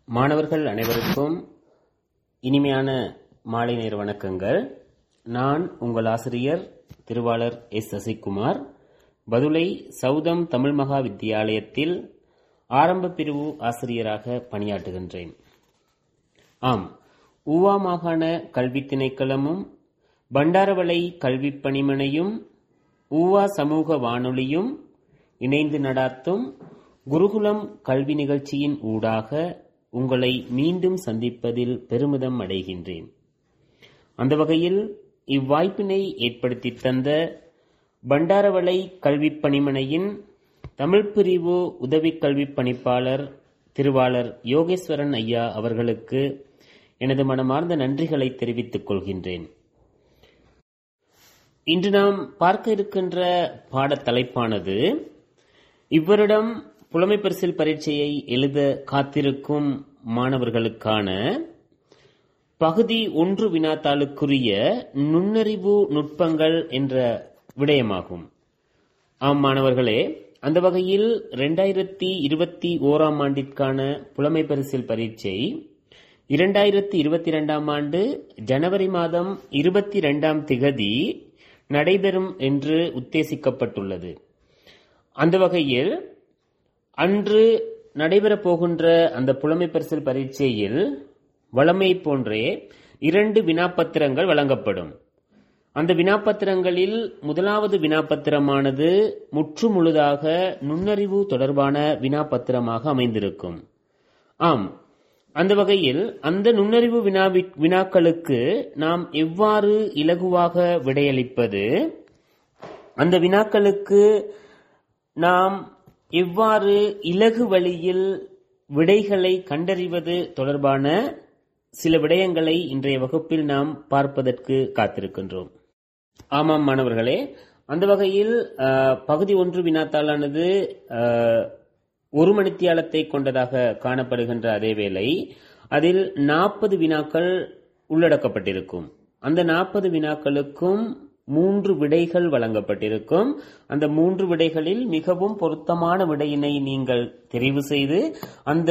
மாணவர்கள் அனைவருக்கும் இனிமையான மாலை நேர வணக்கங்கள் நான் உங்கள் ஆசிரியர் திருவாளர் எஸ் சசிகுமார் பதுளை சௌதம் தமிழ் மகா வித்தியாலயத்தில் ஆரம்ப பிரிவு ஆசிரியராக பணியாற்றுகின்றேன் ஆம் ஊவா மாகாண கல்வித் திணைக்களமும் பண்டாரவளை கல்விப் பணிமனையும் ஊவா சமூக வானொலியும் இணைந்து நடாத்தும் குருகுலம் கல்வி நிகழ்ச்சியின் ஊடாக உங்களை மீண்டும் சந்திப்பதில் பெருமிதம் அடைகின்றேன் அந்த வகையில் இவ்வாய்ப்பினை ஏற்படுத்தி தந்த பண்டாரவளை கல்விப் பணிமனையின் தமிழ் பிரிவு உதவி கல்விப் பணிப்பாளர் திருவாளர் யோகேஸ்வரன் ஐயா அவர்களுக்கு எனது மனமார்ந்த நன்றிகளை தெரிவித்துக் கொள்கின்றேன் இன்று நாம் பார்க்க இருக்கின்ற பாடத் தலைப்பானது இவ்வருடம் புலமை பரிசில் பரீட்சையை எழுத காத்திருக்கும் மாணவர்களுக்கான பகுதி ஒன்று வினாத்தாளுக்குரிய நுண்ணறிவு நுட்பங்கள் என்ற விடயமாகும் ஆம் மாணவர்களே அந்த வகையில் இரண்டாயிரத்தி இருபத்தி ஓராம் ஆண்டிற்கான புலமை பரிசில் பரீட்சை இரண்டாயிரத்தி இருபத்தி இரண்டாம் ஆண்டு ஜனவரி மாதம் இருபத்தி இரண்டாம் திகதி நடைபெறும் என்று உத்தேசிக்கப்பட்டுள்ளது அந்த வகையில் அன்று நடைபெறப் போகின்ற அந்த புலமை பரிசில் பரீட்சையில் வளமை போன்றே இரண்டு வினாப்பத்திரங்கள் வழங்கப்படும் அந்த வினாப்பத்திரங்களில் முதலாவது வினாப்பத்திரமானது முற்று முழுதாக நுண்ணறிவு தொடர்பான வினாப்பத்திரமாக அமைந்திருக்கும் ஆம் அந்த வகையில் அந்த நுண்ணறிவு வினா வினாக்களுக்கு நாம் எவ்வாறு இலகுவாக விடையளிப்பது அந்த வினாக்களுக்கு நாம் எவ்வாறு இலகு வழியில் விடைகளை கண்டறிவது தொடர்பான சில விடயங்களை இன்றைய வகுப்பில் நாம் பார்ப்பதற்கு காத்திருக்கின்றோம் ஆமாம் மாணவர்களே அந்த வகையில் பகுதி ஒன்று வினாத்தாளானது ஒரு மணித்தியாலத்தை கொண்டதாக காணப்படுகின்ற அதே வேளை அதில் நாற்பது வினாக்கள் உள்ளடக்கப்பட்டிருக்கும் அந்த நாற்பது வினாக்களுக்கும் மூன்று விடைகள் வழங்கப்பட்டிருக்கும் அந்த மூன்று விடைகளில் மிகவும் பொருத்தமான விடையினை நீங்கள் தெரிவு செய்து அந்த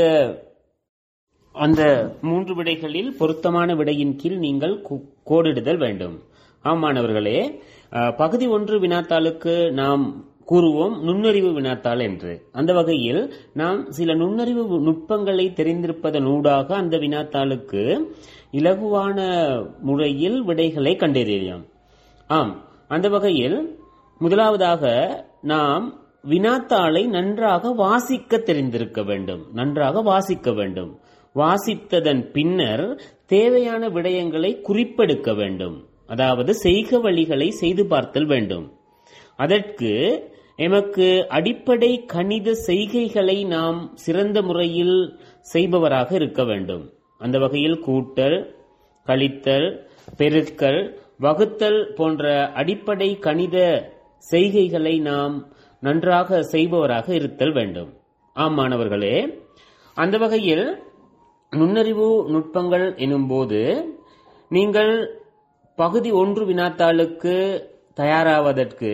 அந்த மூன்று விடைகளில் பொருத்தமான விடையின் கீழ் நீங்கள் கோடிடுதல் வேண்டும் ஆமாணவர்களே பகுதி ஒன்று வினாத்தாளுக்கு நாம் கூறுவோம் நுண்ணறிவு வினாத்தாள் என்று அந்த வகையில் நாம் சில நுண்ணறிவு நுட்பங்களை தெரிந்திருப்பதன் ஊடாக அந்த வினாத்தாளுக்கு இலகுவான முறையில் விடைகளை கண்டறியலாம் ஆம் அந்த வகையில் முதலாவதாக நாம் வினாத்தாளை நன்றாக வாசிக்க தெரிந்திருக்க வேண்டும் நன்றாக வாசிக்க வேண்டும் வாசித்ததன் பின்னர் தேவையான விடயங்களை குறிப்பெடுக்க வேண்டும் அதாவது செய்க வழிகளை செய்து பார்த்தல் வேண்டும் அதற்கு எமக்கு அடிப்படை கணித செய்கைகளை நாம் சிறந்த முறையில் செய்பவராக இருக்க வேண்டும் அந்த வகையில் கூட்டல் கழித்தல் பெருக்கல் வகுத்தல் போன்ற அடிப்படை கணித செய்கைகளை நாம் நன்றாக செய்பவராக இருத்தல் வேண்டும் ஆம் மாணவர்களே அந்த வகையில் நுண்ணறிவு நுட்பங்கள் எனும்போது நீங்கள் பகுதி ஒன்று வினாத்தாளுக்கு தயாராவதற்கு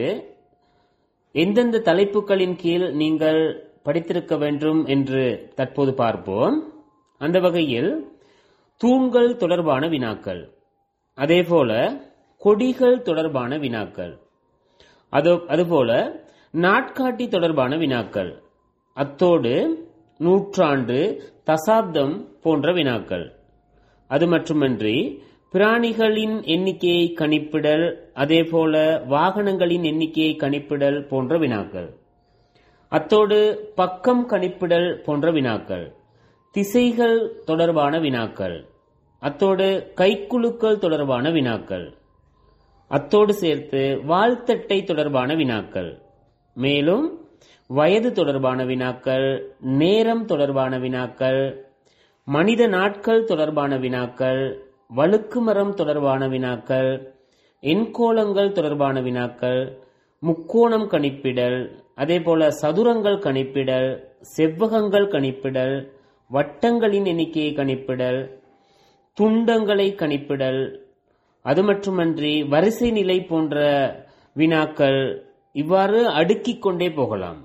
எந்தெந்த தலைப்புகளின் கீழ் நீங்கள் படித்திருக்க வேண்டும் என்று தற்போது பார்ப்போம் அந்த வகையில் தூண்கள் தொடர்பான வினாக்கள் அதேபோல கொடிகள் தொடர்பான வினாக்கள் அது அதுபோல நாட்காட்டி தொடர்பான வினாக்கள் அத்தோடு நூற்றாண்டு தசாப்தம் போன்ற வினாக்கள் அது மட்டுமன்றி பிராணிகளின் எண்ணிக்கையை கணிப்பிடல் அதேபோல வாகனங்களின் எண்ணிக்கையை கணிப்பிடல் போன்ற வினாக்கள் அத்தோடு பக்கம் கணிப்பிடல் போன்ற வினாக்கள் திசைகள் தொடர்பான வினாக்கள் அத்தோடு கைக்குழுக்கள் தொடர்பான வினாக்கள் அத்தோடு சேர்த்து வாழ்த்தட்டை தொடர்பான வினாக்கள் மேலும் வயது தொடர்பான வினாக்கள் நேரம் தொடர்பான வினாக்கள் மனித நாட்கள் தொடர்பான வினாக்கள் வழுக்குமரம் தொடர்பான வினாக்கள் எண்கோளங்கள் தொடர்பான வினாக்கள் முக்கோணம் கணிப்பிடல் அதேபோல சதுரங்கள் கணிப்பிடல் செவ்வகங்கள் கணிப்பிடல் வட்டங்களின் எண்ணிக்கையை கணிப்பிடல் துண்டங்களை கணிப்பிடல் அது மட்டுமன்றி வரிசை நிலை போன்ற வினாக்கள் இவ்வாறு அடுக்கிக் கொண்டே போகலாம்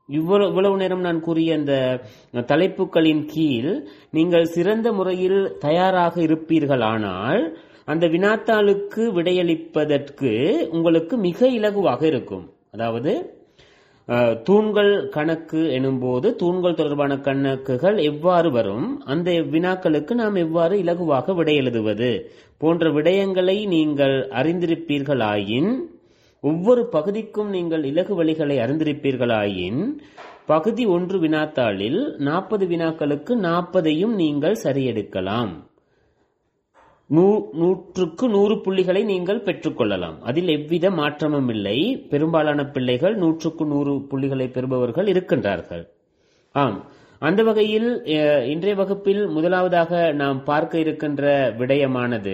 இவ்வளவு இவ்வளவு நேரம் நான் கூறிய அந்த தலைப்புகளின் கீழ் நீங்கள் சிறந்த முறையில் தயாராக இருப்பீர்களானால் அந்த வினாத்தாளுக்கு விடையளிப்பதற்கு உங்களுக்கு மிக இலகுவாக இருக்கும் அதாவது அஹ், தூண்கள் கணக்கு எனும்போது தூண்கள் தொடர்பான கணக்குகள் எவ்வாறு வரும் அந்த வினாக்களுக்கு நாம் எவ்வாறு இலகுவாக விடை எழுதுவது போன்ற விடயங்களை நீங்கள் அறிந்திருப்பீர்களாயின் ஒவ்வொரு பகுதிக்கும் நீங்கள் இலகு வழிகளை அறிந்திருப்பீர்களாயின் பகுதி ஒன்று வினாத்தாளில் நாற்பது வினாக்களுக்கு நாற்பதையும் நீங்கள் சரியெடுக்கலாம் நூ- நூற்றுக்கு நூறு புள்ளிகளை நீங்கள் பெற்றுக்கொள்ளலாம் அதில் எவ்வித மாற்றமும் இல்லை பெரும்பாலான பிள்ளைகள் நூற்றுக்கு நூறு புள்ளிகளை பெறுபவர்கள் இருக்கின்றார்கள் ஆம் அந்த வகையில் அஹ், இன்றைய வகுப்பில் முதலாவதாக நாம் பார்க்க இருக்கின்ற விடயமானது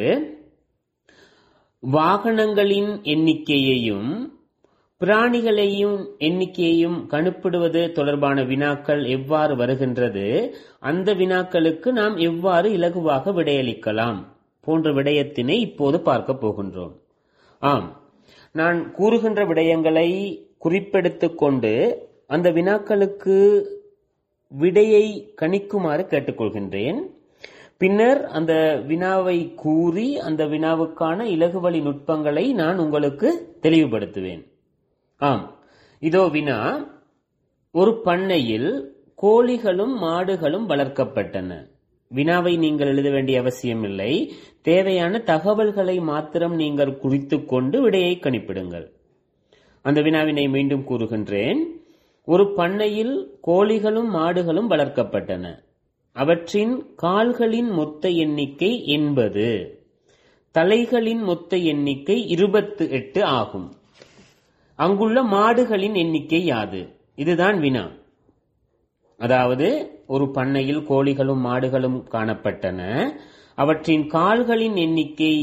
வாகனங்களின் எண்ணிக்கையையும் பிராணிகளையும் எண்ணிக்கையையும் கணிப்பிடுவது தொடர்பான வினாக்கள் எவ்வாறு வருகின்றது அந்த வினாக்களுக்கு நாம் எவ்வாறு இலகுவாக விடையளிக்கலாம் போன்ற விடயத்தினை இப்போது பார்க்க போகின்றோம் ஆம் நான் கூறுகின்ற விடயங்களை குறிப்பெடுத்துக் கொண்டு அந்த வினாக்களுக்கு விடையை கணிக்குமாறு கேட்டுக்கொள்கின்றேன் பின்னர் அந்த வினாவை கூறி அந்த வினாவுக்கான இலகுவழி நுட்பங்களை நான் உங்களுக்கு தெளிவுபடுத்துவேன் ஆம் இதோ வினா ஒரு பண்ணையில் கோழிகளும் மாடுகளும் வளர்க்கப்பட்டன வினாவை நீங்கள் எழுத வேண்டிய அவசியமில்லை தேவையான தகவல்களை மாத்திரம் நீங்கள் குறித்துக் கொண்டு விடையை கணிப்பிடுங்கள் அந்த வினாவினை மீண்டும் கூறுகின்றேன் ஒரு பண்ணையில் கோழிகளும் மாடுகளும் வளர்க்கப்பட்டன அவற்றின் கால்களின் மொத்த எண்ணிக்கை எண்பது தலைகளின் மொத்த எண்ணிக்கை இருபத்து எட்டு ஆகும் அங்குள்ள மாடுகளின் எண்ணிக்கை யாது இதுதான் வினா அதாவது ஒரு பண்ணையில் கோழிகளும் மாடுகளும் காணப்பட்டன அவற்றின் கால்களின் எண்ணிக்கை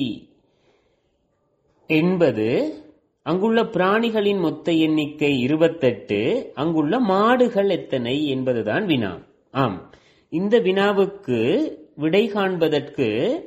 எண்பது அங்குள்ள பிராணிகளின் மொத்த எண்ணிக்கை இருபத்தெட்டு அங்குள்ள மாடுகள் எத்தனை என்பதுதான் வினா ஆம் இந்த வினாவுக்கு விடை காண்பதற்கு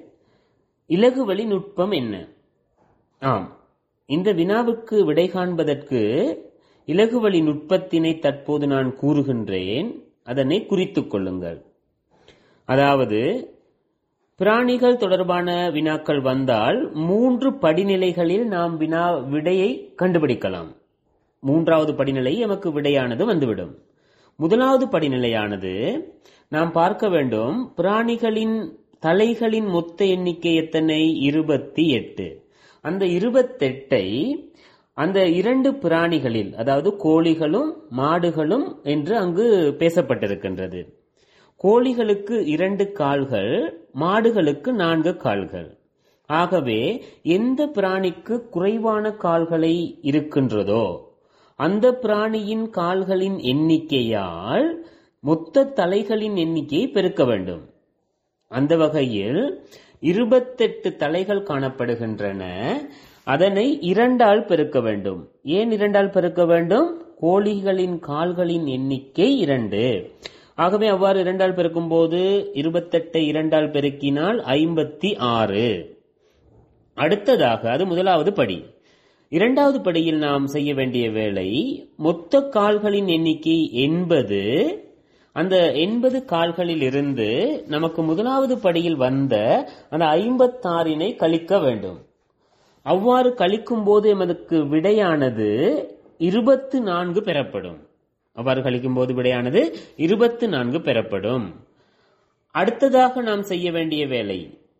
இலகுவழி நுட்பம் என்ன ஆம் இந்த வினாவுக்கு விடை காண்பதற்கு இலகுவழி நுட்பத்தினை தற்போது நான் கூறுகின்றேன் அதனை குறித்துக் கொள்ளுங்கள் அதாவது பிராணிகள் தொடர்பான வினாக்கள் வந்தால் மூன்று படிநிலைகளில் நாம் வினா விடையை கண்டுபிடிக்கலாம் மூன்றாவது படிநிலை எமக்கு விடையானது வந்துவிடும் முதலாவது படிநிலையானது நாம் பார்க்க வேண்டும் பிராணிகளின் தலைகளின் மொத்த எண்ணிக்கை எத்தனை இருபத்தி எட்டு அந்த இருபத்தெட்டை அந்த இரண்டு பிராணிகளில் அதாவது கோழிகளும் மாடுகளும் என்று அங்கு பேசப்பட்டிருக்கின்றது கோழிகளுக்கு இரண்டு கால்கள் மாடுகளுக்கு நான்கு கால்கள் ஆகவே எந்த பிராணிக்கு குறைவான கால்களை இருக்கின்றதோ அந்த பிராணியின் கால்களின் எண்ணிக்கையால் மொத்த தலைகளின் எண்ணிக்கையை பெருக்க வேண்டும் அந்த வகையில் இருபத்தெட்டு தலைகள் காணப்படுகின்றன அதனை இரண்டால் பெருக்க வேண்டும் ஏன் இரண்டால் பெருக்க வேண்டும் கோழிகளின் கால்களின் எண்ணிக்கை இரண்டு ஆகவே அவ்வாறு இரண்டால் பெருக்கும் போது இருபத்தெட்டை இரண்டால் பெருக்கினால் ஐம்பத்தி ஆறு அடுத்ததாக அது முதலாவது படி இரண்டாவது படியில் நாம் செய்ய வேண்டிய வேலை மொத்த கால்களின் எண்ணிக்கை எண்பது அந்த எண்பது கால்களில் இருந்து நமக்கு முதலாவது படியில் வந்த அந்த ஐம்பத்தாறினை கழிக்க வேண்டும் அவ்வாறு கழிக்கும் போது எமதுக்கு விடையானது இருபத்து நான்கு பெறப்படும் அவ்வாறு கழிக்கும் போது விடையானது இருபத்து நான்கு பெறப்படும் அடுத்ததாக நாம் செய்ய வேண்டிய வேலை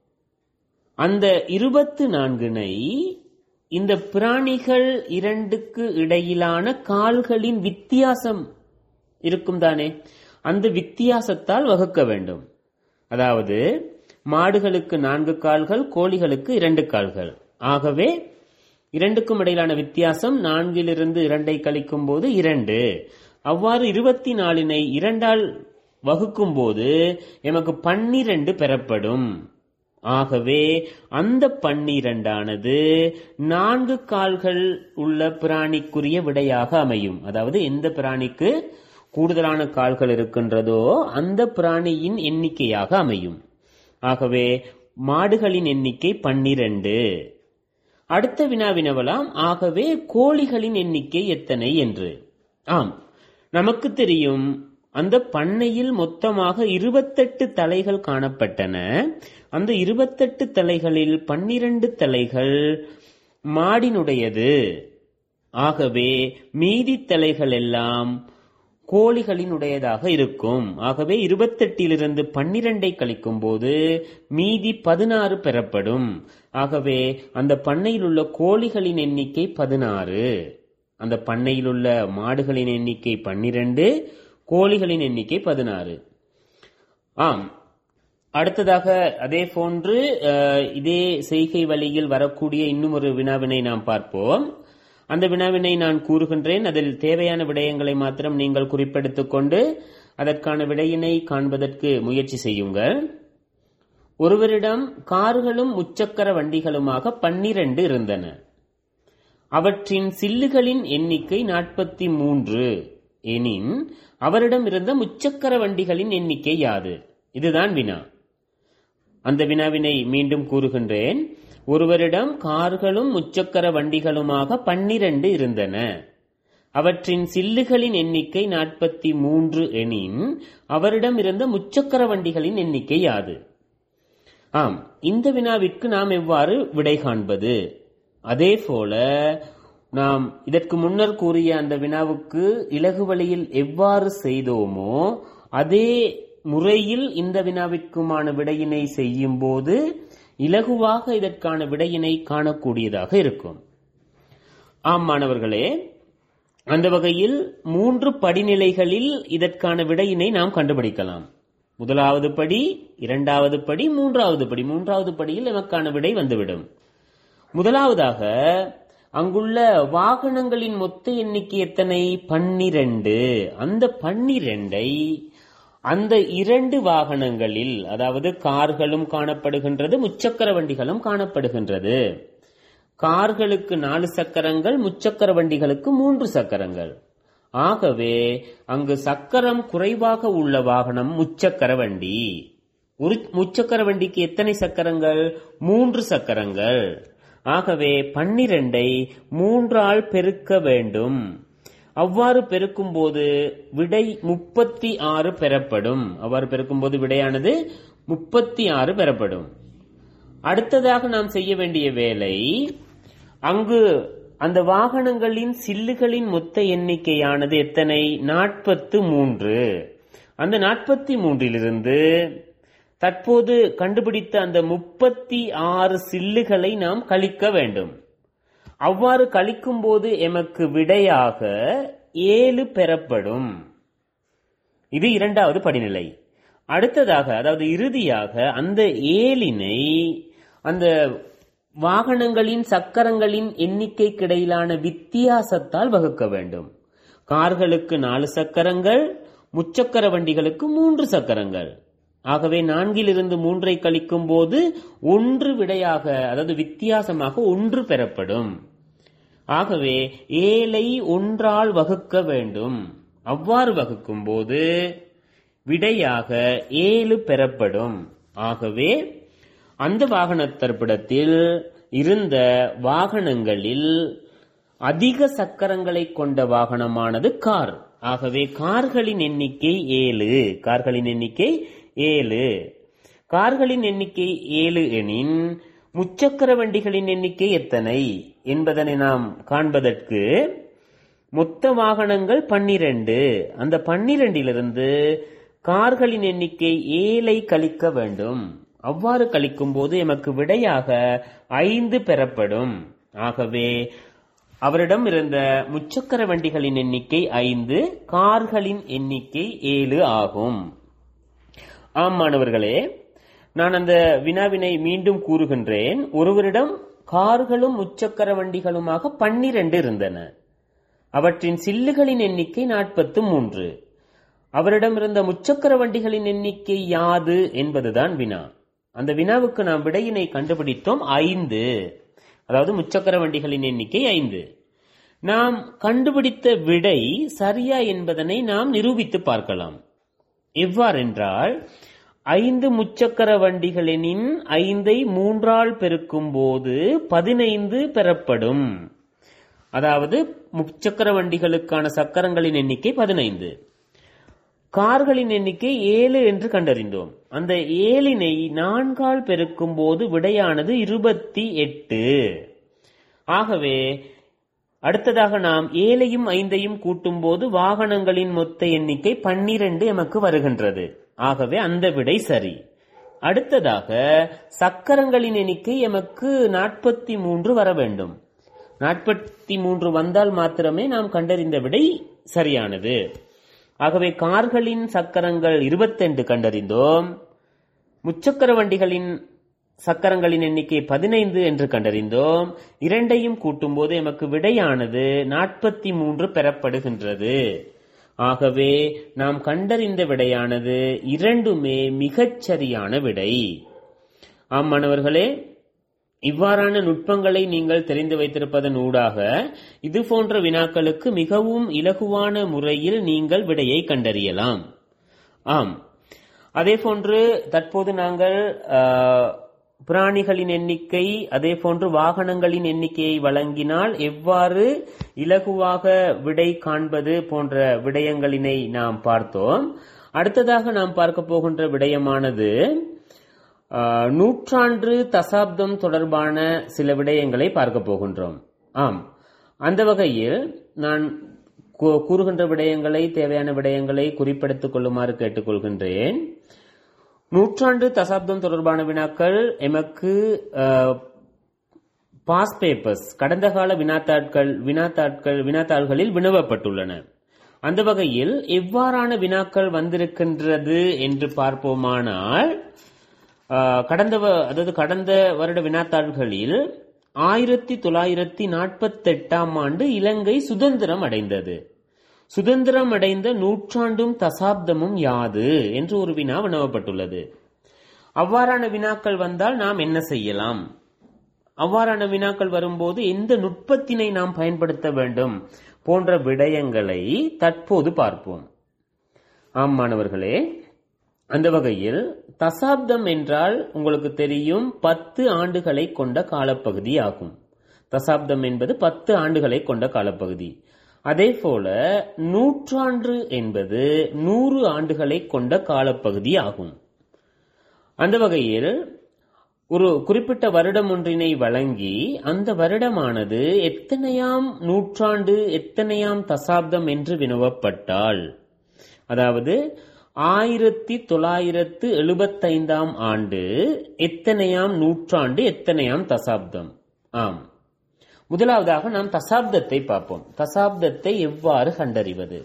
அந்த இருபத்து நான்கினை இந்த பிராணிகள் இரண்டுக்கு இடையிலான கால்களின் வித்தியாசம் இருக்கும் தானே அந்த வித்தியாசத்தால் வகுக்க வேண்டும் அதாவது மாடுகளுக்கு நான்கு கால்கள் கோழிகளுக்கு இரண்டு கால்கள் ஆகவே இரண்டுக்கும் இடையிலான வித்தியாசம் நான்கிலிருந்து இரண்டை கழிக்கும் போது இரண்டு அவ்வாறு இருபத்தி நாலினை இரண்டால் வகுக்கும் போது எமக்கு பன்னிரண்டு பெறப்படும் ஆகவே அந்த பன்னிரண்டானது நான்கு கால்கள் உள்ள பிராணிக்குரிய விடையாக அமையும் அதாவது எந்த பிராணிக்கு கூடுதலான கால்கள் இருக்கின்றதோ அந்த பிராணியின் எண்ணிக்கையாக அமையும் ஆகவே மாடுகளின் எண்ணிக்கை பன்னிரண்டு அடுத்த வினா வினவலாம் ஆகவே கோழிகளின் எண்ணிக்கை எத்தனை என்று ஆம் நமக்கு தெரியும் அந்த பண்ணையில் மொத்தமாக இருபத்தெட்டு தலைகள் காணப்பட்டன அந்த இருபத்தெட்டு தலைகளில் பன்னிரண்டு தலைகள் மாடினுடையது ஆகவே மீதி தலைகள் எல்லாம் கோழிகளினுடையதாக இருக்கும் ஆகவே இருபத்தெட்டிலிருந்து பன்னிரண்டை கழிக்கும் போது மீதி பதினாறு பெறப்படும் ஆகவே அந்த பண்ணையில் உள்ள கோழிகளின் எண்ணிக்கை பதினாறு அந்த பண்ணையில் உள்ள மாடுகளின் எண்ணிக்கை பன்னிரண்டு கோழிகளின் எண்ணிக்கை பதினாறு ஆம் அடுத்ததாக அதே போன்று அஹ், இதே செய்கை வழியில் வரக்கூடிய இன்னும் ஒரு வினாவினை நாம் பார்ப்போம் அந்த வினாவினை நான் கூறுகின்றேன் அதில் தேவையான விடயங்களை மாத்திரம் நீங்கள் குறிப்பெடுத்துக் கொண்டு அதற்கான விடையினை காண்பதற்கு முயற்சி செய்யுங்கள் ஒருவரிடம் கார்களும் முச்சக்கர வண்டிகளுமாக பன்னிரண்டு இருந்தன அவற்றின் சில்லுகளின் எண்ணிக்கை நாற்பத்தி மூன்று எனின் அவரிடம் இருந்த முச்சக்கர வண்டிகளின் எண்ணிக்கை யாது இதுதான் வினா அந்த வினாவினை மீண்டும் கூறுகின்றேன் ஒருவரிடம் கார்களும் முச்சக்கர வண்டிகளுமாக பன்னிரண்டு இருந்தன அவற்றின் சில்லுகளின் எண்ணிக்கை நாற்பத்தி மூன்று எனின் அவரிடம் இருந்த முச்சக்கர வண்டிகளின் எண்ணிக்கை யாது ஆம் இந்த வினாவிற்கு நாம் எவ்வாறு விடை காண்பது அதே போல நாம் இதற்கு முன்னர் கூறிய அந்த வினாவுக்கு இலகு வழியில் எவ்வாறு செய்தோமோ அதே முறையில் இந்த வினாவிற்குமான விடையினை செய்யும் போது இலகுவாக இதற்கான விடையினை காணக்கூடியதாக இருக்கும் ஆம் மாணவர்களே அந்த வகையில் மூன்று படிநிலைகளில் இதற்கான விடையினை நாம் கண்டுபிடிக்கலாம் முதலாவது படி இரண்டாவது படி மூன்றாவது படி மூன்றாவது படியில் நமக்கான விடை வந்துவிடும் முதலாவதாக அங்குள்ள வாகனங்களின் மொத்த எண்ணிக்கை எத்தனை பன்னிரண்டு அந்த பன்னிரண்டை அந்த இரண்டு வாகனங்களில் அதாவது கார்களும் காணப்படுகின்றது முச்சக்கர வண்டிகளும் காணப்படுகின்றது கார்களுக்கு நாலு சக்கரங்கள் முச்சக்கர வண்டிகளுக்கு மூன்று சக்கரங்கள் ஆகவே அங்கு சக்கரம் குறைவாக உள்ள வாகனம் முச்சக்கர வண்டி ஒரு முச்சக்கர வண்டிக்கு எத்தனை சக்கரங்கள் மூன்று சக்கரங்கள் ஆகவே பன்னிரண்டை மூன்றால் பெருக்க வேண்டும் அவ்வாறு பெருக்கும்போது விடை முப்பத்தி ஆறு பெறப்படும் அவ்வாறு பெருக்கும்போது விடையானது முப்பத்தி ஆறு பெறப்படும் அடுத்ததாக நாம் செய்ய வேண்டிய வேலை அங்கு அந்த வாகனங்களின் சில்லுகளின் மொத்த எண்ணிக்கையானது எத்தனை நாற்பத்து மூன்று அந்த நாற்பத்தி மூன்றிலிருந்து தற்போது கண்டுபிடித்த அந்த முப்பத்தி ஆறு சில்லுகளை நாம் கழிக்க வேண்டும் அவ்வாறு கழிக்கும் போது எமக்கு விடையாக ஏழு பெறப்படும் இது இரண்டாவது படிநிலை அடுத்ததாக அதாவது இறுதியாக அந்த ஏழினை அந்த வாகனங்களின் சக்கரங்களின் எண்ணிக்கைக்கு இடையிலான வித்தியாசத்தால் வகுக்க வேண்டும் கார்களுக்கு நாலு சக்கரங்கள் முச்சக்கர வண்டிகளுக்கு மூன்று சக்கரங்கள் ஆகவே நான்கிலிருந்து மூன்றை கழிக்கும் போது ஒன்று விடையாக அதாவது வித்தியாசமாக ஒன்று பெறப்படும் ஆகவே ஏழை ஒன்றால் வகுக்க வேண்டும் அவ்வாறு வகுக்கும் போது விடையாக ஏழு பெறப்படும் ஆகவே அந்த வாகன தர்ப்பிடத்தில் இருந்த வாகனங்களில் அதிக சக்கரங்களை கொண்ட வாகனமானது கார் ஆகவே கார்களின் எண்ணிக்கை ஏழு கார்களின் எண்ணிக்கை ஏழு கார்களின் எண்ணிக்கை ஏழு எனின் முச்சக்கர வண்டிகளின் எண்ணிக்கை எத்தனை என்பதனை நாம் காண்பதற்கு மொத்த வாகனங்கள் பன்னிரண்டு அந்த பன்னிரண்டிலிருந்து கார்களின் எண்ணிக்கை ஏழை கழிக்க வேண்டும் அவ்வாறு கழிக்கும் போது எமக்கு விடையாக ஐந்து பெறப்படும் ஆகவே அவரிடம் இருந்த முச்சக்கர வண்டிகளின் எண்ணிக்கை ஐந்து கார்களின் எண்ணிக்கை ஏழு ஆகும் ஆம் மாணவர்களே நான் அந்த வினாவினை மீண்டும் கூறுகின்றேன் ஒருவரிடம் கார்களும் முச்சக்கர வண்டிகளுமாக பன்னிரண்டு இருந்தன அவற்றின் சில்லுகளின் எண்ணிக்கை நாற்பத்து மூன்று அவரிடம் இருந்த முச்சக்கர வண்டிகளின் எண்ணிக்கை யாது என்பதுதான் வினா அந்த வினாவுக்கு நாம் விடையினை கண்டுபிடித்தோம் ஐந்து அதாவது முச்சக்கர வண்டிகளின் எண்ணிக்கை ஐந்து நாம் கண்டுபிடித்த விடை சரியா என்பதனை நாம் நிரூபித்து பார்க்கலாம் எவ்வாறென்றால் ஐந்து முச்சக்கர வண்டிகளெனின் ஐந்தை மூன்றால் பெருக்கும் போது பதினைந்து பெறப்படும் அதாவது முச்சக்கர வண்டிகளுக்கான சக்கரங்களின் எண்ணிக்கை பதினைந்து கார்களின் எண்ணிக்கை ஏழு என்று கண்டறிந்தோம் அந்த ஏழினை நான்கால் பெருக்கும் போது விடையானது இருபத்தி எட்டு ஆகவே அடுத்ததாக நாம் ஏழையும் ஐந்தையும் கூட்டும் போது வாகனங்களின் மொத்த எண்ணிக்கை பன்னிரண்டு எமக்கு வருகின்றது ஆகவே அந்த விடை சரி அடுத்ததாக சக்கரங்களின் எண்ணிக்கை எமக்கு நாற்பத்தி மூன்று வர வேண்டும் நாற்பத்தி மூன்று வந்தால் மாத்திரமே நாம் கண்டறிந்த விடை சரியானது ஆகவே கார்களின் சக்கரங்கள் இருபத்தெண்டு கண்டறிந்தோம் முச்சக்கர வண்டிகளின் சக்கரங்களின் எண்ணிக்கை பதினைந்து என்று கண்டறிந்தோம் இரண்டையும் கூட்டும்போது எமக்கு விடையானது நாற்பத்தி மூன்று பெறப்படுகின்றது ஆகவே நாம் கண்டறிந்த விடையானது இரண்டுமே மிகச் சரியான விடை ஆம் மாணவர்களே இவ்வாறான நுட்பங்களை நீங்கள் தெரிந்து வைத்திருப்பதன் ஊடாக இது போன்ற வினாக்களுக்கு மிகவும் இலகுவான முறையில் நீங்கள் விடையை கண்டறியலாம் ஆம் அதே போன்று தற்போது நாங்கள் ஆஹ், பிராணிகளின் எண்ணிக்கை அதே போன்று வாகனங்களின் எண்ணிக்கையை வழங்கினால் எவ்வாறு இலகுவாக விடை காண்பது போன்ற விடயங்களினை நாம் பார்த்தோம் அடுத்ததாக நாம் பார்க்க போகின்ற விடயமானது ஆஹ், நூற்றாண்டு தசாப்தம் தொடர்பான சில விடயங்களை பார்க்க போகின்றோம் ஆம் அந்த வகையில் நான் கூ- கூறுகின்ற விடயங்களை தேவையான விடயங்களை குறிப்பெடுத்துக் கொள்ளுமாறு கேட்டுக்கொள்கின்றேன் நூற்றாண்டு தசாப்தம் தொடர்பான வினாக்கள் எமக்கு பாஸ் பேப்பர்ஸ் கடந்த கால வினாத்தாட்கள் வினாத்தாட்கள் வினாத்தாள்களில் வினவப்பட்டுள்ளன அந்த வகையில் எவ்வாறான வினாக்கள் வந்திருக்கின்றது என்று பார்ப்போமானால் ஆஹ், கடந்த வ- அதாவது கடந்த வருட வினாத்தாள்களில் ஆயிரத்தி தொள்ளாயிரத்தி நாற்பத்தெட்டாம் ஆண்டு இலங்கை சுதந்திரம் அடைந்தது சுதந்திரம் அடைந்த நூற்றாண்டும் தசாப்தமும் யாது என்று ஒரு வினா வினவப்பட்டுள்ளது அவ்வாறான வினாக்கள் வந்தால் நாம் என்ன செய்யலாம் அவ்வாறான வினாக்கள் வரும்போது எந்த நுட்பத்தினை நாம் பயன்படுத்த வேண்டும் போன்ற விடயங்களை தற்போது பார்ப்போம் ஆம் மாணவர்களே அந்த வகையில் தசாப்தம் என்றால் உங்களுக்கு தெரியும் பத்து ஆண்டுகளை கொண்ட காலப்பகுதி ஆகும் தசாப்தம் என்பது பத்து ஆண்டுகளை கொண்ட காலப்பகுதி அதே போல நூற்றாண்டு என்பது நூறு ஆண்டுகளை கொண்ட காலப்பகுதி ஆகும் அந்த வகையில் ஒரு குறிப்பிட்ட வருடம் ஒன்றினை வழங்கி அந்த வருடமானது எத்தனையாம் நூற்றாண்டு எத்தனையாம் தசாப்தம் என்று வினவப்பட்டால் அதாவது ஆயிரத்தி தொள்ளாயிரத்து எழுபத்தைந்தாம் ஆண்டு எத்தனையாம் நூற்றாண்டு எத்தனையாம் தசாப்தம் ஆம் முதலாவதாக நாம் தசாப்தத்தை பார்ப்போம் தசாப்தத்தை எவ்வாறு கண்டறிவது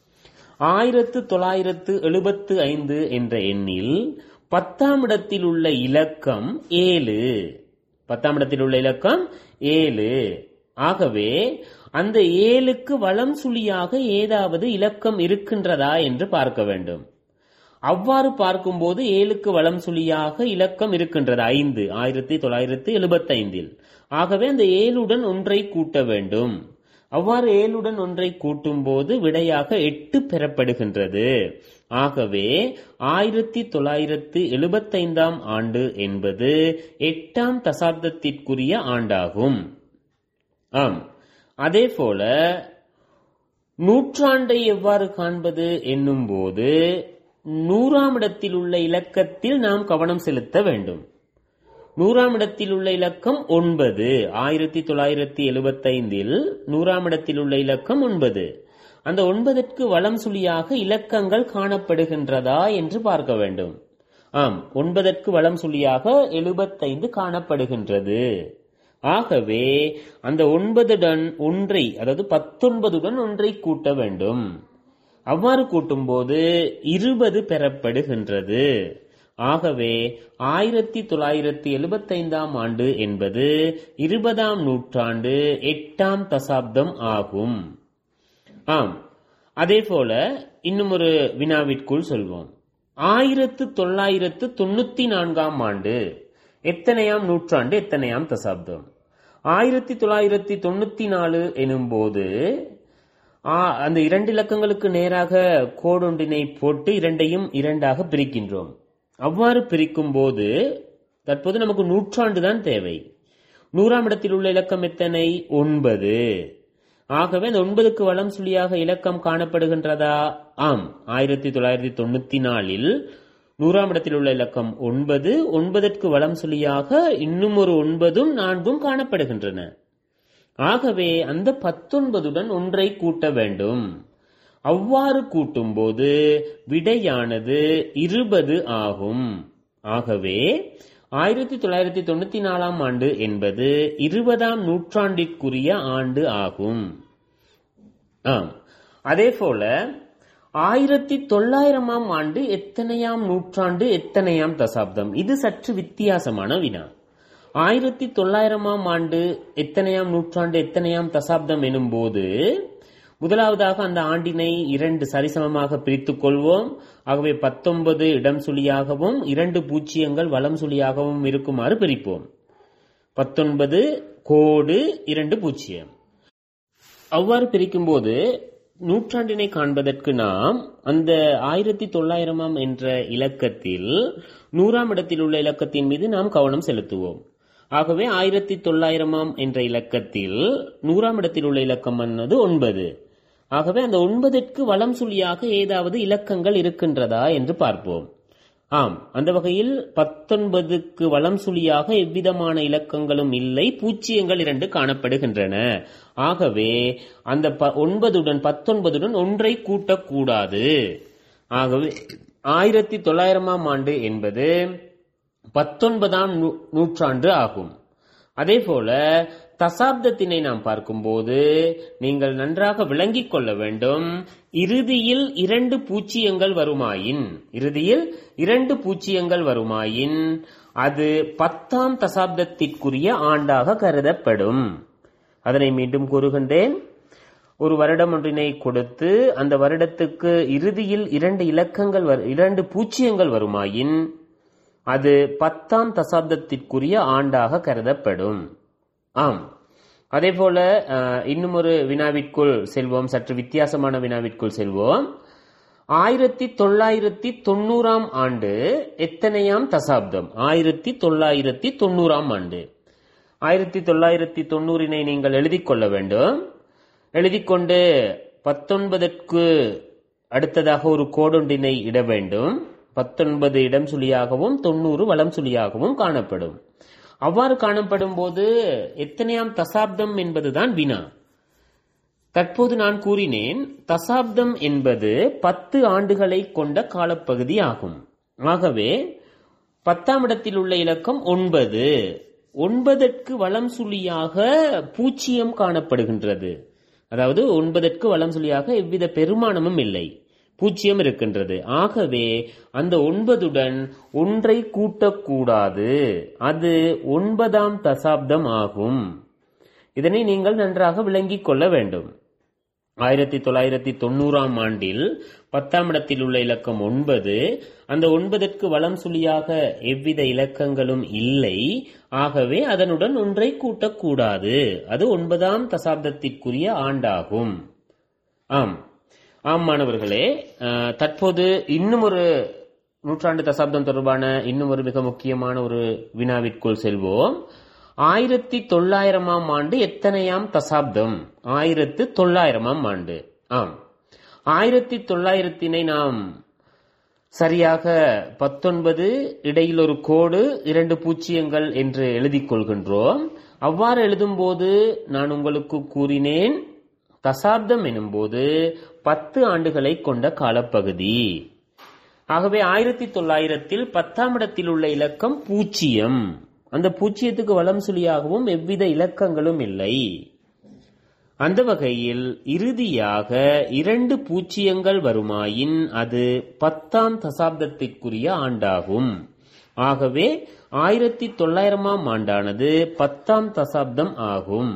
ஆயிரத்து தொள்ளாயிரத்து எழுபத்து ஐந்து என்ற எண்ணில் பத்தாம் இடத்தில் உள்ள இலக்கம் ஏழு பத்தாம் இடத்தில் உள்ள இலக்கம் ஏழு ஆகவே அந்த ஏழுக்கு வளம் சுழியாக ஏதாவது இலக்கம் இருக்கின்றதா என்று பார்க்க வேண்டும் அவ்வாறு பார்க்கும்போது ஏழுக்கு வளம் சுழியாக இலக்கம் இருக்கின்றது ஐந்து ஆயிரத்தி தொள்ளாயிரத்தி எழுபத்தைந்தில் ஆகவே அந்த ஏழுடன் ஒன்றை கூட்ட வேண்டும் அவ்வாறு ஏழுடன் ஒன்றை கூட்டும் போது விடையாக எட்டு பெறப்படுகின்றது ஆகவே ஆயிரத்தி தொள்ளாயிரத்து எழுபத்தைந்தாம் ஆண்டு என்பது எட்டாம் தசாப்தத்திற்குரிய ஆண்டாகும் ஆம் அதே போல நூற்றாண்டை எவ்வாறு காண்பது என்னும் போது நூறாம் இடத்தில் உள்ள இலக்கத்தில் நாம் கவனம் செலுத்த வேண்டும் நூறாம் இடத்தில் உள்ள இலக்கம் ஒன்பது ஆயிரத்தி தொள்ளாயிரத்தி எழுபத்தைந்தில் நூறாம் இடத்தில் உள்ள இலக்கம் ஒன்பது அந்த ஒன்பதற்கு வளம் சுழியாக இலக்கங்கள் காணப்படுகின்றதா என்று பார்க்க வேண்டும் ஆம் ஒன்பதற்கு வளம் சுழியாக எழுபத்தைந்து காணப்படுகின்றது ஆகவே அந்த ஒன்பதுடன் ஒன்றை அதாவது பத்தொன்பதுடன் ஒன்றை கூட்ட வேண்டும் அவ்வாறு கூட்டும்போது இருபது பெறப்படுகின்றது ஆகவே ஆயிரத்தி தொள்ளாயிரத்தி எழுபத்தைந்தாம் ஆண்டு என்பது இருபதாம் நூற்றாண்டு எட்டாம் தசாப்தம் ஆகும் ஆம் அதே போல இன்னும் ஒரு வினாவிற்குள் சொல்வோம் ஆயிரத்து தொள்ளாயிரத்து தொண்ணூத்தி நான்காம் ஆண்டு எத்தனையாம் நூற்றாண்டு எத்தனையாம் தசாப்தம் ஆயிரத்தி தொள்ளாயிரத்தி தொண்ணூத்தி நாலு எனும்போது ஆ, அந்த இரண்டு இலக்கங்களுக்கு நேராக கோடொன்றினை போட்டு இரண்டையும் இரண்டாக பிரிக்கின்றோம் அவ்வாறு பிரிக்கும் போது தற்போது நமக்கு நூற்றாண்டு தான் தேவை நூறாம் இடத்தில் உள்ள இலக்கம் எத்தனை ஒன்பது ஆகவே அந்த ஒன்பதுக்கு வளம் சுழியாக இலக்கம் காணப்படுகின்றதா ஆம் ஆயிரத்தி தொள்ளாயிரத்தி தொண்ணூத்தி நாலில் நூறாம் இடத்தில் உள்ள இலக்கம் ஒன்பது ஒன்பதற்கு வளம் சுழியாக இன்னும் ஒரு ஒன்பதும் நான்கும் காணப்படுகின்றன ஆகவே அந்த பத்தொன்பதுடன் ஒன்றை கூட்ட வேண்டும் அவ்வாறு கூட்டும்போது விடையானது இருபது ஆகும் ஆகவே ஆயிரத்தி தொள்ளாயிரத்தி தொண்ணூத்தி நாலாம் ஆண்டு என்பது இருபதாம் நூற்றாண்டிற்குரிய ஆண்டு ஆகும் ஆம் அதே போல ஆயிரத்தி தொள்ளாயிரமாம் ஆண்டு எத்தனையாம் நூற்றாண்டு எத்தனையாம் தசாப்தம் இது சற்று வித்தியாசமான வினா ஆயிரத்தி தொள்ளாயிரமாம் ஆண்டு எத்தனையாம் நூற்றாண்டு எத்தனையாம் தசாப்தம் எனும்போது முதலாவதாக அந்த ஆண்டினை இரண்டு சரிசமமாக பிரித்துக் கொள்வோம் ஆகவே பத்தொன்பது இடம் சுழியாகவும் இரண்டு பூஜ்ஜியங்கள் வலம் சுழியாகவும் இருக்குமாறு பிரிப்போம் பத்தொன்பது கோடு இரண்டு பூஜ்ஜியம் அவ்வாறு பிரிக்கும்போது நூற்றாண்டினை காண்பதற்கு நாம் அந்த ஆயிரத்தி தொள்ளாயிரமாம் என்ற இலக்கத்தில் நூறாம் இடத்தில் உள்ள இலக்கத்தின் மீது நாம் கவனம் செலுத்துவோம் ஆகவே ஆயிரத்தி தொள்ளாயிரமாம் என்ற இலக்கத்தில் நூறாம் இடத்தில் உள்ள இலக்கம் என்னது ஒன்பது ஆகவே அந்த ஒன்பதற்கு வளம் சுழியாக ஏதாவது இலக்கங்கள் இருக்கின்றதா என்று பார்ப்போம் ஆம் அந்த வகையில் பத்தொன்பதுக்கு வளம் சுழியாக எவ்விதமான இலக்கங்களும் இல்லை பூச்சியங்கள் இரண்டு காணப்படுகின்றன ஆகவே அந்த ப- ஒன்பதுடன் பத்தொன்பதுடன் ஒன்றை கூட்டக்கூடாது ஆகவே ஆயிரத்தி தொள்ளாயிரமாம் ஆண்டு என்பது பத்தொன்பதாம் நூ- நூற்றாண்டு ஆகும் அதே போல தசாப்தத்தினை நாம் பார்க்கும்போது நீங்கள் நன்றாக விளங்கிக் கொள்ள வேண்டும் இறுதியில் இரண்டு பூச்சியங்கள் வருமாயின் இறுதியில் இரண்டு பூச்சியங்கள் வருமாயின் அது பத்தாம் தசாப்தத்திற்குரிய ஆண்டாக கருதப்படும் அதனை மீண்டும் கூறுகின்றேன் ஒரு வருடம் ஒன்றினை கொடுத்து அந்த வருடத்துக்கு இறுதியில் இரண்டு இலக்கங்கள் வரு- இரண்டு பூச்சியங்கள் வருமாயின் அது பத்தாம் தசாப்தத்திற்குரிய ஆண்டாக கருதப்படும் ஆம் அதே போல அஹ், இன்னும் ஒரு வினாவிற்குள் செல்வோம் சற்று வித்தியாசமான வினாவிற்குள் செல்வோம் ஆயிரத்தி தொள்ளாயிரத்தி தொண்ணூறாம் ஆண்டு எத்தனையாம் தசாப்தம் ஆயிரத்தி தொள்ளாயிரத்தி தொண்ணூறாம் ஆண்டு ஆயிரத்தி தொள்ளாயிரத்தி தொண்ணூறினை நீங்கள் எழுதிக் கொள்ள வேண்டும் எழுதிக்கொண்டு பத்தொன்பதற்கு அடுத்ததாக ஒரு கோடொன்றினை இட வேண்டும் பத்தொன்பது இடம் சுழியாகவும் தொண்ணூறு வலம் சுழியாகவும் காணப்படும் அவ்வாறு காணப்படும் போது எத்தனையாம் தசாப்தம் என்பதுதான் வினா தற்போது நான் கூறினேன் தசாப்தம் என்பது பத்து ஆண்டுகளை கொண்ட காலப்பகுதி ஆகும் ஆகவே பத்தாம் இடத்தில் உள்ள இலக்கம் ஒன்பது ஒன்பதற்கு வலம் சுழியாக பூச்சியம் காணப்படுகின்றது அதாவது ஒன்பதற்கு வலம் சுழியாக எவ்வித பெருமானமும் இல்லை பூச்சியம் இருக்கின்றது ஆகவே அந்த ஒன்பதுடன் ஒன்றை கூட்டக்கூடாது அது ஒன்பதாம் தசாப்தம் ஆகும் இதனை நீங்கள் நன்றாக விளங்கிக் கொள்ள வேண்டும் ஆயிரத்தி தொள்ளாயிரத்தி தொண்ணூறாம் ஆண்டில் பத்தாம் இடத்தில் உள்ள இலக்கம் ஒன்பது அந்த ஒன்பதற்கு வலம் சுழியாக எவ்வித இலக்கங்களும் இல்லை ஆகவே அதனுடன் ஒன்றை கூட்டக்கூடாது அது ஒன்பதாம் தசாப்தத்திற்குரிய ஆண்டாகும் ஆம் ஆம் மாணவர்களே அஹ், தற்போது இன்னும் ஒரு நூற்றாண்டு தசாப்தம் தொடர்பான இன்னும் ஒரு மிக முக்கியமான ஒரு வினாவிற்குள் செல்வோம் ஆயிரத்தி தொள்ளாயிரமாம் ஆண்டு எத்தனையாம் தசாப்தம் ஆயிரத்து தொள்ளாயிரமாம் ஆண்டு ஆம் ஆயிரத்தி தொள்ளாயிரத்தினை நாம் சரியாக பத்தொன்பது இடையில் ஒரு கோடு இரண்டு பூச்சியங்கள் என்று எழுதிக் கொள்கின்றோம் அவ்வாறு எழுதும்போது நான் உங்களுக்கு கூறினேன் தசாப்தம் எனும்போது பத்து ஆண்டுகளை கொண்ட காலப்பகுதி ஆகவே ஆயிரத்தி தொள்ளாயிரத்தில் பத்தாம் இடத்தில் உள்ள இலக்கம் பூஜ்ஜியம் அந்த பூஜ்ஜியத்துக்கு வலம் சுழியாகவும் எவ்வித இலக்கங்களும் இல்லை அந்த வகையில் இறுதியாக இரண்டு பூச்சியங்கள் வருமாயின் அது பத்தாம் தசாப்தத்திற்குரிய ஆண்டாகும் ஆகவே ஆயிரத்தி தொள்ளாயிரமாம் ஆண்டானது பத்தாம் தசாப்தம் ஆகும்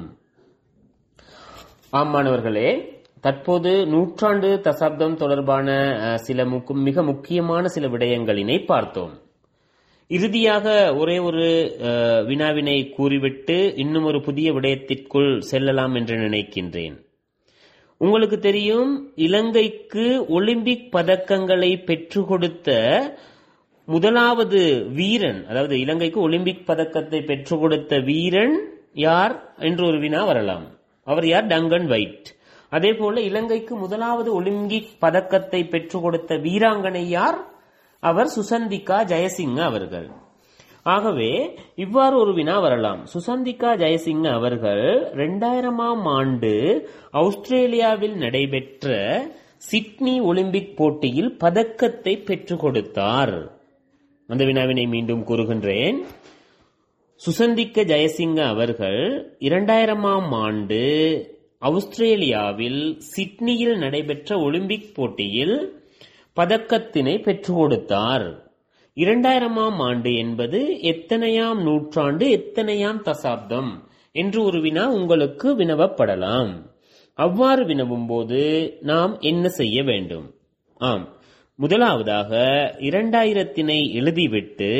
ஆம் மாணவர்களே தற்போது நூற்றாண்டு தசாப்தம் தொடர்பான அஹ், சில முக்கு- மிக முக்கியமான சில விடயங்களினை பார்த்தோம் இறுதியாக ஒரே ஒரு அஹ், வினாவினை கூறிவிட்டு இன்னும் ஒரு புதிய விடயத்திற்குள் செல்லலாம் என்று நினைக்கின்றேன் உங்களுக்கு தெரியும் இலங்கைக்கு ஒலிம்பிக் பதக்கங்களை பெற்றுக் கொடுத்த முதலாவது வீரன் அதாவது இலங்கைக்கு ஒலிம்பிக் பதக்கத்தை பெற்றுக் கொடுத்த வீரன் யார் என்று ஒரு வினா வரலாம் அவர் யார் டங்கன் வைட் அதே போல இலங்கைக்கு முதலாவது ஒலிம்பிக் பதக்கத்தை பெற்றுக் கொடுத்த வீராங்கனை யார் அவர் சுசந்திகா ஜெயசிங்க அவர்கள் ஆகவே இவ்வாறு ஒரு வினா வரலாம் சுசந்திகா ஜெயசிங்க அவர்கள் இரண்டாயிரமாம் ஆண்டு ஆஸ்திரேலியாவில் நடைபெற்ற சிட்னி ஒலிம்பிக் போட்டியில் பதக்கத்தை பெற்றுக் கொடுத்தார் அந்த வினாவினை மீண்டும் கூறுகின்றேன் சுசந்திக்க ஜெயசிங்க அவர்கள் இரண்டாயிரமாம் ஆண்டு ஆஸ்திரேலியாவில் சிட்னியில் நடைபெற்ற ஒலிம்பிக் போட்டியில் பதக்கத்தினை பெற்றுக் கொடுத்தார் இரண்டாயிரமாம் ஆண்டு என்பது எத்தனையாம் நூற்றாண்டு எத்தனையாம் தசாப்தம் என்று ஒரு வினா உங்களுக்கு வினவப்படலாம் அவ்வாறு வினவும் போது நாம் என்ன செய்ய வேண்டும் ஆம் முதலாவதாக இரண்டாயிரத்தினை எழுதிவிட்டு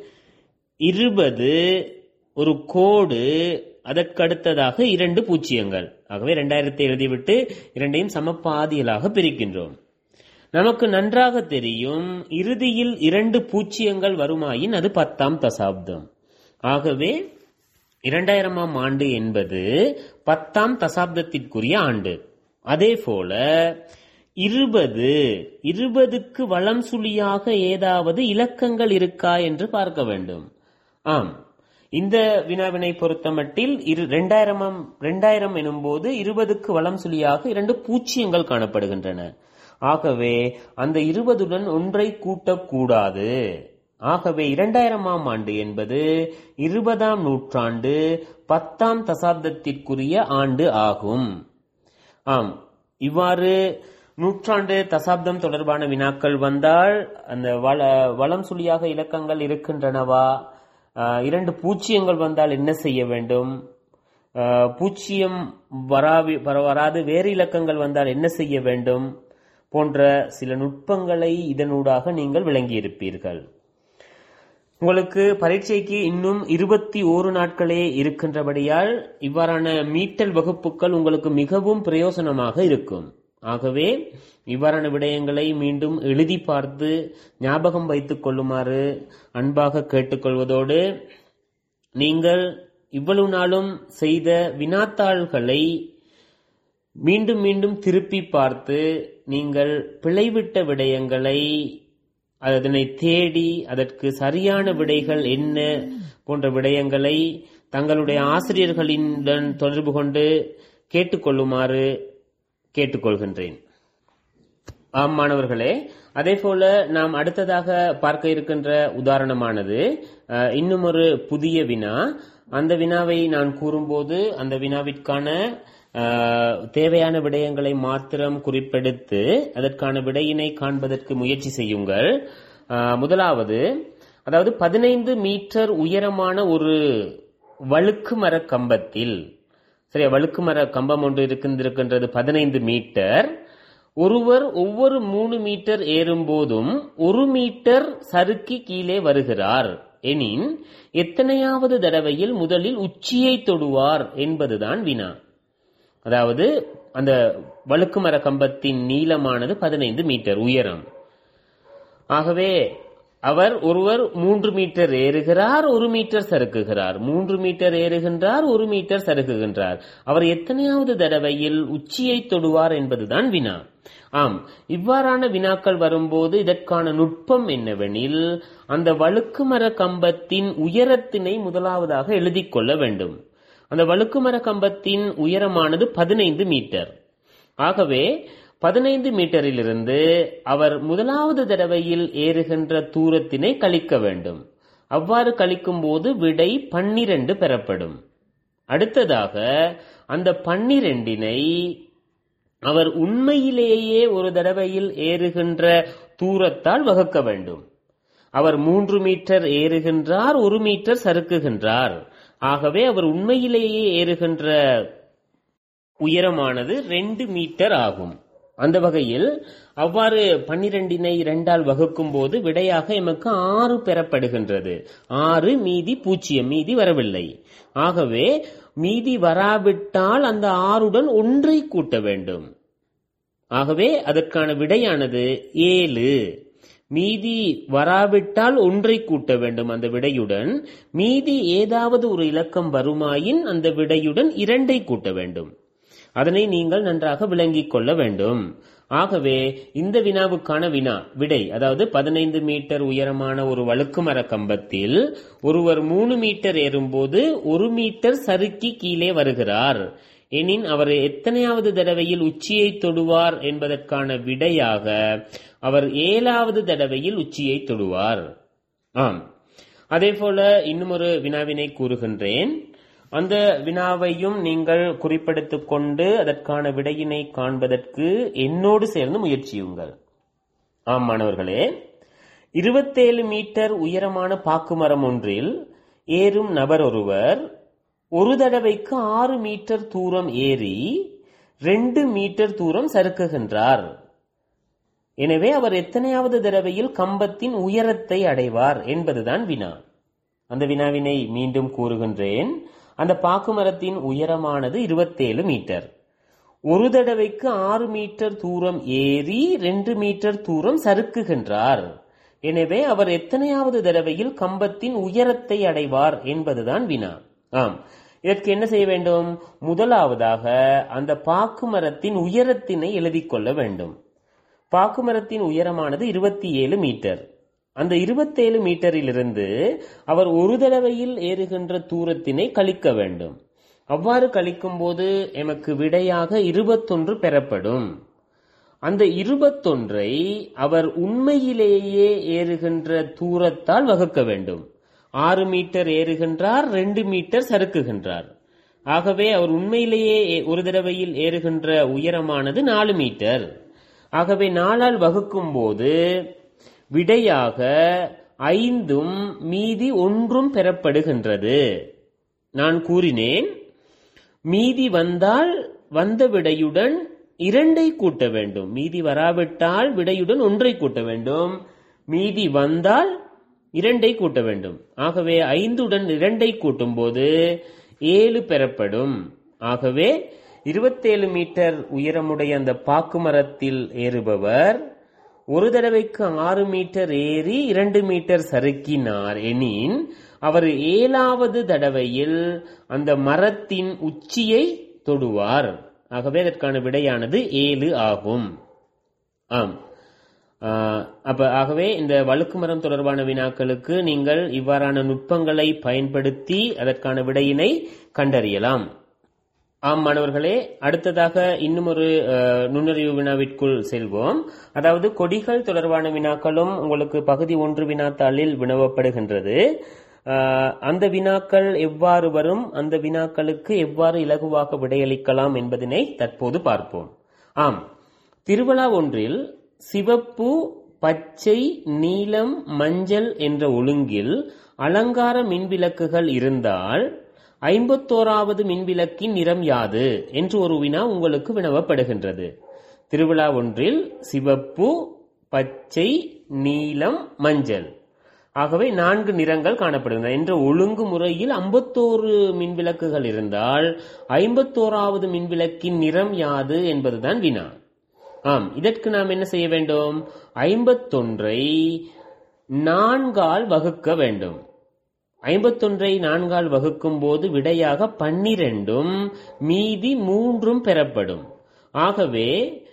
இருபது ஒரு கோடு அதற்கடுத்ததாக இரண்டு பூச்சியங்கள் ஆகவே இரண்டாயிரத்தை எழுதிவிட்டு இரண்டையும் சமப்பாதியலாக பிரிக்கின்றோம் நமக்கு நன்றாக தெரியும் இறுதியில் இரண்டு பூச்சியங்கள் வருமாயின் அது பத்தாம் தசாப்தம் ஆகவே இரண்டாயிரமாம் ஆண்டு என்பது பத்தாம் தசாப்தத்திற்குரிய ஆண்டு அதே போல இருபது இருபதுக்கு வளம் சுழியாக ஏதாவது இலக்கங்கள் இருக்கா என்று பார்க்க வேண்டும் ஆம் இந்த வினாவினை பொறுத்தமட்டில் இரு ரெண்டாயிரமாம் ரெண்டாயிரம் எனும்போது இருபதுக்கு வளம் சுழியாக இரண்டு பூச்சியங்கள் காணப்படுகின்றன ஆகவே அந்த இருபதுடன் ஒன்றை கூட்டக்கூடாது ஆகவே இரண்டாயிரமாம் ஆண்டு என்பது இருபதாம் நூற்றாண்டு பத்தாம் தசாப்தத்திற்குரிய ஆண்டு ஆகும் ஆம் இவ்வாறு நூற்றாண்டு தசாப்தம் தொடர்பான வினாக்கள் வந்தால் அந்த வள வளம் சுழியாக இலக்கங்கள் இருக்கின்றனவா ஆஹ், இரண்டு பூச்சியங்கள் வந்தால் என்ன செய்ய வேண்டும் ஆஹ், பூச்சியம் வராவி வர- வராது வேறு இலக்கங்கள் வந்தால் என்ன செய்ய வேண்டும் போன்ற சில நுட்பங்களை இதனூடாக நீங்கள் விளங்கியிருப்பீர்கள் உங்களுக்கு பரீட்சைக்கு இன்னும் இருபத்தி ஓரு நாட்களே இருக்கின்றபடியால் இவ்வாறான மீட்டல் வகுப்புகள் உங்களுக்கு மிகவும் பிரயோசனமாக இருக்கும் ஆகவே இவ்வாறான விடயங்களை மீண்டும் எழுதி பார்த்து ஞாபகம் வைத்துக் கொள்ளுமாறு அன்பாக கேட்டுக்கொள்வதோடு நீங்கள் இவ்வளவு நாளும் செய்த வினாத்தாள்களை மீண்டும் மீண்டும் திருப்பி பார்த்து நீங்கள் பிழைவிட்ட விடயங்களை அதனை தேடி அதற்கு சரியான விடைகள் என்ன போன்ற விடயங்களை தங்களுடைய ஆசிரியர்களிடம் தொடர்பு கொண்டு கேட்டுக்கொள்ளுமாறு கேட்டுக்கொள்கின்றேன் ஆம் மாணவர்களே அதே போல நாம் அடுத்ததாக பார்க்க இருக்கின்ற உதாரணமானது அஹ், இன்னும் ஒரு புதிய வினா அந்த வினாவை நான் கூறும்போது அந்த வினாவிற்கான அஹ், தேவையான விடயங்களை மாத்திரம் குறிப்பெடுத்து அதற்கான விடையினை காண்பதற்கு முயற்சி செய்யுங்கள் அஹ், முதலாவது அதாவது பதினைந்து மீட்டர் உயரமான ஒரு வழுக்கு மர கம்பத்தில் சரியா வழுக்கு மர கம்பம் ஒன்று இருக்கின்றது பதினைந்து மீட்டர் ஒருவர் ஒவ்வொரு மூணு மீட்டர் ஏறும் போதும் ஒரு மீட்டர் சறுக்கி கீழே வருகிறார் எனின் எத்தனையாவது தடவையில் முதலில் உச்சியை தொடுவார் என்பதுதான் வினா அதாவது அந்த வழுக்கு மர கம்பத்தின் நீளமானது பதினைந்து மீட்டர் உயரம் ஆகவே அவர் ஒருவர் மூன்று மீட்டர் ஏறுகிறார் ஒரு மீட்டர் சறுக்குகிறார் மூன்று மீட்டர் ஏறுகின்றார் ஒரு மீட்டர் சறுக்குகின்றார் அவர் எத்தனையாவது தடவையில் உச்சியை தொடுவார் என்பதுதான் வினா ஆம் இவ்வாறான வினாக்கள் வரும்போது இதற்கான நுட்பம் என்னவெனில் அந்த வழுக்குமர கம்பத்தின் உயரத்தினை முதலாவதாக எழுதிக் கொள்ள வேண்டும் அந்த வழுக்குமர கம்பத்தின் உயரமானது பதினைந்து மீட்டர் ஆகவே பதினைந்து மீட்டரிலிருந்து அவர் முதலாவது தடவையில் ஏறுகின்ற தூரத்தினை கழிக்க வேண்டும் அவ்வாறு கழிக்கும் போது விடை பன்னிரண்டு பெறப்படும் அடுத்ததாக அந்த பன்னிரண்டினை அவர் உண்மையிலேயே ஒரு தடவையில் ஏறுகின்ற தூரத்தால் வகுக்க வேண்டும் அவர் மூன்று மீட்டர் ஏறுகின்றார் ஒரு மீட்டர் சறுக்குகின்றார் ஆகவே அவர் உண்மையிலேயே ஏறுகின்ற உயரமானது ரெண்டு மீட்டர் ஆகும் அந்த வகையில் அவ்வாறு பன்னிரண்டினை இரண்டால் வகுக்கும் போது விடையாக எமக்கு ஆறு பெறப்படுகின்றது ஆறு மீதி பூஜ்ஜியம் மீதி வரவில்லை ஆகவே மீதி வராவிட்டால் அந்த ஆறுடன் ஒன்றை கூட்ட வேண்டும் ஆகவே அதற்கான விடையானது ஏழு மீதி வராவிட்டால் ஒன்றை கூட்ட வேண்டும் அந்த விடையுடன் மீதி ஏதாவது ஒரு இலக்கம் வருமாயின் அந்த விடையுடன் இரண்டை கூட்ட வேண்டும் அதனை நீங்கள் நன்றாக விளங்கிக் கொள்ள வேண்டும் ஆகவே இந்த வினாவுக்கான வினா விடை அதாவது பதினைந்து மீட்டர் உயரமான ஒரு வழுக்குமர கம்பத்தில் ஒருவர் மூணு மீட்டர் ஏறும்போது ஒரு மீட்டர் சறுக்கி கீழே வருகிறார் எனின் அவர் எத்தனையாவது தடவையில் உச்சியை தொடுவார் என்பதற்கான விடையாக அவர் ஏழாவது தடவையில் உச்சியை தொடுவார் ஆம் அதே போல இன்னும் ஒரு வினாவினை கூறுகின்றேன் அந்த வினாவையும் நீங்கள் குறிப்பெடுத்துக் கொண்டு அதற்கான விடையினை காண்பதற்கு என்னோடு சேர்ந்து முயற்சியுங்கள் ஆம் மாணவர்களே இருபத்தேழு மீட்டர் உயரமான பாக்குமரம் ஒன்றில் ஏறும் நபர் ஒருவர் ஒரு தடவைக்கு ஆறு மீட்டர் தூரம் ஏறி ரெண்டு மீட்டர் தூரம் சறுக்குகின்றார் எனவே அவர் எத்தனையாவது தடவையில் கம்பத்தின் உயரத்தை அடைவார் என்பதுதான் வினா அந்த வினாவினை மீண்டும் கூறுகின்றேன் அந்த பாக்குமரத்தின் உயரமானது இருபத்தேழு மீட்டர் ஒரு தடவைக்கு ஆறு மீட்டர் தூரம் ஏறி ரெண்டு மீட்டர் தூரம் சறுக்குகின்றார் எனவே அவர் எத்தனையாவது தடவையில் கம்பத்தின் உயரத்தை அடைவார் என்பதுதான் வினா ஆம் இதற்கு என்ன செய்ய வேண்டும் முதலாவதாக அந்த பாக்குமரத்தின் உயரத்தினை எழுதிக் கொள்ள வேண்டும் பாக்குமரத்தின் உயரமானது இருபத்தி ஏழு மீட்டர் அந்த இருபத்தேழு மீட்டரிலிருந்து அவர் ஒரு தடவையில் ஏறுகின்ற தூரத்தினை கழிக்க வேண்டும் அவ்வாறு கழிக்கும் போது எமக்கு விடையாக இருபத்தொன்று பெறப்படும் அந்த இருபத்தொன்றை அவர் உண்மையிலேயே ஏறுகின்ற தூரத்தால் வகுக்க வேண்டும் ஆறு மீட்டர் ஏறுகின்றார் ரெண்டு மீட்டர் சறுக்குகின்றார் ஆகவே அவர் உண்மையிலேயே ஒரு தடவையில் ஏறுகின்ற உயரமானது நாலு மீட்டர் ஆகவே நாளால் வகுக்கும் போது விடையாக ஐந்தும் மீதி ஒன்றும் பெறப்படுகின்றது நான் கூறினேன் மீதி வந்தால் வந்த விடையுடன் இரண்டை கூட்ட வேண்டும் மீதி வராவிட்டால் விடையுடன் ஒன்றை கூட்ட வேண்டும் மீதி வந்தால் இரண்டை கூட்ட வேண்டும் ஆகவே ஐந்துடன் இரண்டை கூட்டும் போது ஏழு பெறப்படும் ஆகவே இருபத்தேழு மீட்டர் உயரமுடைய அந்த பாக்கு மரத்தில் ஏறுபவர் ஒரு தடவைக்கு ஆறு மீட்டர் ஏறி இரண்டு மீட்டர் சறுக்கினார் எனின் அவர் ஏழாவது தடவையில் அந்த மரத்தின் உச்சியை தொடுவார் ஆகவே அதற்கான விடையானது ஏழு ஆகும் ஆம் அப்ப ஆகவே இந்த வழுக்கு மரம் தொடர்பான வினாக்களுக்கு நீங்கள் இவ்வாறான நுட்பங்களை பயன்படுத்தி அதற்கான விடையினை கண்டறியலாம் ஆம் மாணவர்களே அடுத்ததாக இன்னும் ஒரு நுண்ணறிவு வினாவிற்குள் செல்வோம் அதாவது கொடிகள் தொடர்பான வினாக்களும் உங்களுக்கு பகுதி ஒன்று வினாத்தாளில் வினவப்படுகின்றது அந்த வினாக்கள் எவ்வாறு வரும் அந்த வினாக்களுக்கு எவ்வாறு இலகுவாக விடையளிக்கலாம் என்பதனை தற்போது பார்ப்போம் ஆம் திருவிழா ஒன்றில் சிவப்பு பச்சை நீலம் மஞ்சள் என்ற ஒழுங்கில் அலங்கார மின்விளக்குகள் இருந்தால் ஐம்பத்தோராவது மின்விளக்கின் நிறம் யாது என்று ஒரு வினா உங்களுக்கு வினவப்படுகின்றது திருவிழா ஒன்றில் சிவப்பு பச்சை நீலம் மஞ்சள் ஆகவே நான்கு நிறங்கள் காணப்படுகின்றன என்ற ஒழுங்கு முறையில் ஐம்பத்தோரு மின்விளக்குகள் இருந்தால் ஐம்பத்தோராவது மின்விளக்கின் நிறம் யாது என்பதுதான் வினா ஆம் இதற்கு நாம் என்ன செய்ய வேண்டும் ஐம்பத்தொன்றை நான்கால் வகுக்க வேண்டும் ஐம்பத்தொன்றை நான்கால் வகுக்கும் போது விடையாக பன்னிரண்டும் மீதி மூன்றும் பெறப்படும் ஆகவே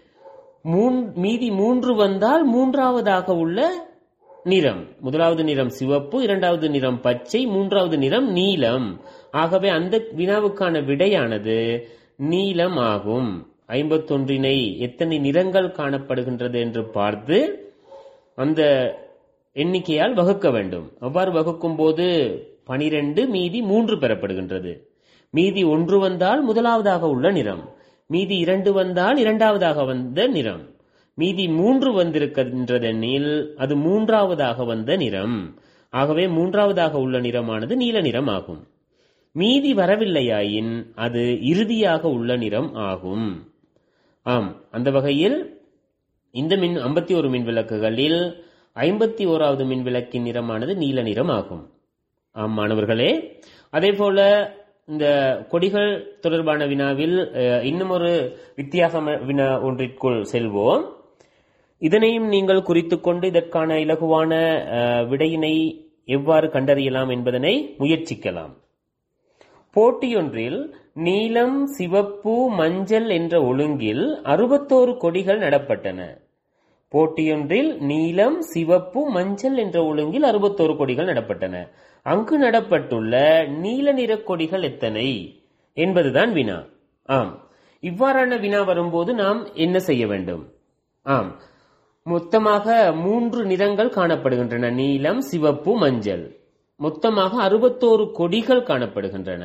மீதி மூன்று வந்தால் மூன்றாவதாக உள்ள நிறம் முதலாவது நிறம் சிவப்பு இரண்டாவது நிறம் பச்சை மூன்றாவது நிறம் நீலம் ஆகவே அந்த வினாவுக்கான விடையானது நீலம் ஆகும் ஐம்பத்தொன்றினை எத்தனை நிறங்கள் காணப்படுகின்றது என்று பார்த்து அந்த எண்ணிக்கையால் வகுக்க வேண்டும் அவ்வாறு வகுக்கும் போது பனிரெண்டு மீதி மூன்று பெறப்படுகின்றது மீதி ஒன்று வந்தால் முதலாவதாக உள்ள நிறம் மீதி இரண்டு வந்தால் இரண்டாவதாக வந்த நிறம் மீதி மூன்று வந்திருக்கின்றதெனில் அது மூன்றாவதாக வந்த நிறம் ஆகவே மூன்றாவதாக உள்ள நிறமானது நீல நிறம் ஆகும் மீதி வரவில்லையாயின் அது இறுதியாக உள்ள நிறம் ஆகும் ஆம் அந்த வகையில் இந்த மின் ஐம்பத்தி ஒரு மின் விளக்குகளில் ஐம்பத்தி ஓராவது மின் விளக்கின் நிறமானது நீல நிறம் ஆகும் ஆம் மாணவர்களே அதே போல இந்த கொடிகள் தொடர்பான வினாவில் இன்னும் ஒரு வித்தியாச வினா ஒன்றிற்குள் செல்வோம் இதனையும் நீங்கள் குறித்துக் கொண்டு இதற்கான இலகுவான விடையினை எவ்வாறு கண்டறியலாம் என்பதனை முயற்சிக்கலாம் போட்டியொன்றில் நீலம் சிவப்பு மஞ்சள் என்ற ஒழுங்கில் அறுபத்தோரு கொடிகள் நடப்பட்டன போட்டியொன்றில் நீலம் சிவப்பு மஞ்சள் என்ற ஒழுங்கில் அறுபத்தோரு கொடிகள் நடப்பட்டன அங்கு நடப்பட்டுள்ள நீல நிற கொடிகள் எத்தனை என்பதுதான் வினா ஆம் இவ்வாறான வினா வரும்போது நாம் என்ன செய்ய வேண்டும் ஆம் மொத்தமாக மூன்று நிறங்கள் காணப்படுகின்றன நீலம் சிவப்பு மஞ்சள் மொத்தமாக அறுபத்தோரு கொடிகள் காணப்படுகின்றன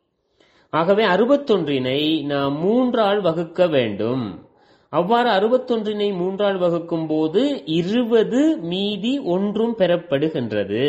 ஆகவே அறுபத்தொன்றினை நாம் மூன்றால் வகுக்க வேண்டும் அவ்வாறு அறுபத்தொன்றினை மூன்றால் வகுக்கும் போது இருபது மீதி ஒன்றும் பெறப்படுகின்றது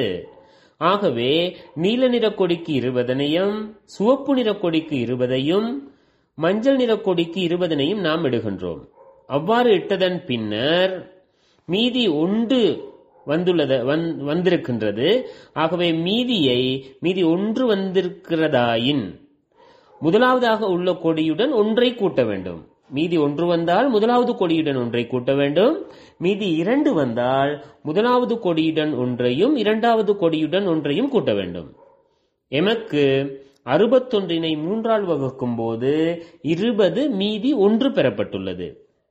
ஆகவே நீல நிற கொடிக்கு இருபதனையும் சிவப்பு நிற கொடிக்கு இருபதையும் மஞ்சள் நிற கொடிக்கு இருபதனையும் நாம் இடுகின்றோம் அவ்வாறு இட்டதன் பின்னர் மீதி ஒன்று வந்துள்ளது வந்திருக்கின்றது ஆகவே மீதியை மீதி ஒன்று வந்திருக்கிறதாயின் முதலாவதாக உள்ள கொடியுடன் ஒன்றை கூட்ட வேண்டும் மீதி ஒன்று வந்தால் முதலாவது கொடியுடன் ஒன்றை கூட்ட வேண்டும் மீதி இரண்டு வந்தால் முதலாவது கொடியுடன் ஒன்றையும் இரண்டாவது கொடியுடன் ஒன்றையும் கூட்ட வேண்டும் எமக்கு அறுபத்தொன்றினை மூன்றால் வகுக்கும் போது இருபது மீதி ஒன்று பெறப்பட்டுள்ளது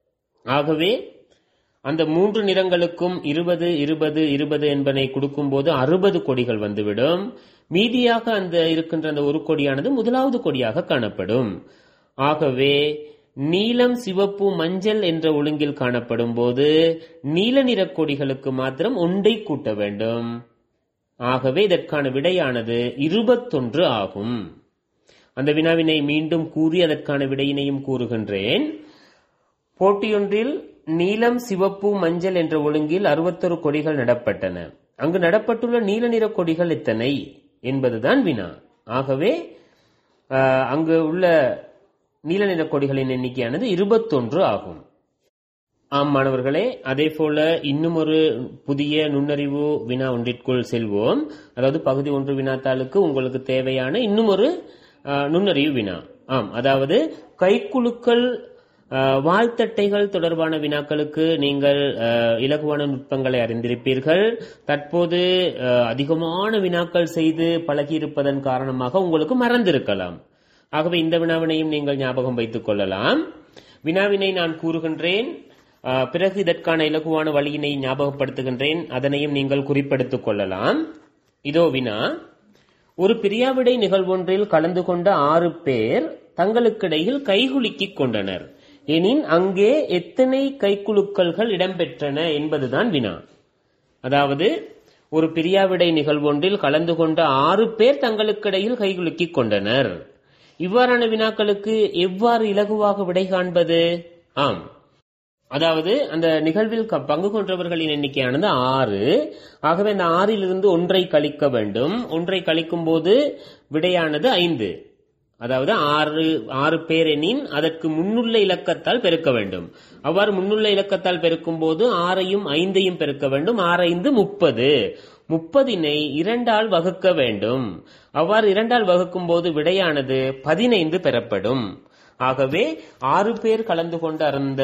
ஆகவே அந்த மூன்று நிறங்களுக்கும் இருபது இருபது இருபது என்பனை கொடுக்கும் போது அறுபது கொடிகள் வந்துவிடும் மீதியாக அந்த இருக்கின்ற அந்த ஒரு கொடியானது முதலாவது கொடியாக காணப்படும் ஆகவே நீலம் சிவப்பு மஞ்சள் என்ற ஒழுங்கில் காணப்படும் போது நீல நிற கொடிகளுக்கு மாத்திரம் ஒன்றை கூட்ட வேண்டும் ஆகவே இதற்கான விடையானது இருபத்தொன்று ஆகும் அந்த வினாவினை மீண்டும் கூறி அதற்கான விடையினையும் கூறுகின்றேன் போட்டியொன்றில் நீலம் சிவப்பு மஞ்சள் என்ற ஒழுங்கில் அறுபத்தொரு கொடிகள் நடப்பட்டன அங்கு நடப்பட்டுள்ள நீல நிற கொடிகள் எத்தனை என்பதுதான் வினா ஆகவே அங்கு உள்ள நீல நிற கொடிகளின் எண்ணிக்கையானது இருபத்தொன்று ஆகும் ஆம் மாணவர்களே அதே போல இன்னும் ஒரு புதிய நுண்ணறிவு வினா ஒன்றிற்குள் செல்வோம் அதாவது பகுதி ஒன்று வினாத்தாளுக்கு உங்களுக்கு தேவையான இன்னும் ஒரு நுண்ணறிவு வினா ஆம் அதாவது கைக்குழுக்கள் வாழ்த்தட்டைகள் தொடர்பான வினாக்களுக்கு நீங்கள் இலகுவான நுட்பங்களை அறிந்திருப்பீர்கள் தற்போது அதிகமான வினாக்கள் செய்து பழகியிருப்பதன் காரணமாக உங்களுக்கு மறந்திருக்கலாம் ஆகவே இந்த வினாவினையும் நீங்கள் ஞாபகம் வைத்துக் கொள்ளலாம் வினாவினை நான் கூறுகின்றேன் பிறகு இதற்கான இலகுவான வழியினை ஞாபகப்படுத்துகின்றேன் அதனையும் நீங்கள் குறிப்பெடுத்துக் கொள்ளலாம் இதோ வினா ஒரு பிரியாவிடை நிகழ்வொன்றில் கலந்து கொண்ட ஆறு பேர் தங்களுக்கிடையில் கைகுலுக்கிக் கொண்டனர் எனின் அங்கே எத்தனை கைக்குலுக்கல்கள் இடம்பெற்றன என்பதுதான் வினா அதாவது ஒரு பிரியாவிடை நிகழ்வொன்றில் கலந்து கொண்ட ஆறு பேர் தங்களுக்கிடையில் கைகுலுக்கிக் கொண்டனர் இவ்வாறான வினாக்களுக்கு எவ்வாறு இலகுவாக விடை காண்பது ஆம் அதாவது அந்த நிகழ்வில் பங்கு கொண்டவர்களின் எண்ணிக்கையானது ஆறு ஆகவே அந்த ஆறிலிருந்து ஒன்றை கழிக்க வேண்டும் ஒன்றை கழிக்கும் போது விடையானது ஐந்து அதாவது ஆறு ஆறு பேர் எனின் அதற்கு முன்னுள்ள இலக்கத்தால் பெருக்க வேண்டும் அவ்வாறு முன்னுள்ள இலக்கத்தால் பெருக்கும் போது ஆறையும் ஐந்தையும் பெருக்க வேண்டும் ஆறைந்து முப்பது முப்பதினை இரண்டால் வகுக்க வேண்டும் அவ்வாறு இரண்டால் வகுக்கும் போது விடையானது பதினைந்து பெறப்படும் ஆகவே ஆறு பேர் கலந்து கொண்ட அந்த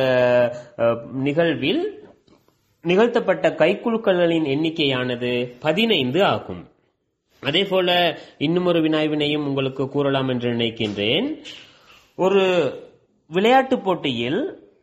நிகழ்வில் நிகழ்த்தப்பட்ட கைக்குழுக்களின் எண்ணிக்கையானது பதினைந்து ஆகும் அதே போல இன்னும் ஒரு வினாய்வினையும் உங்களுக்கு கூறலாம் என்று நினைக்கின்றேன் ஒரு விளையாட்டு போட்டியில்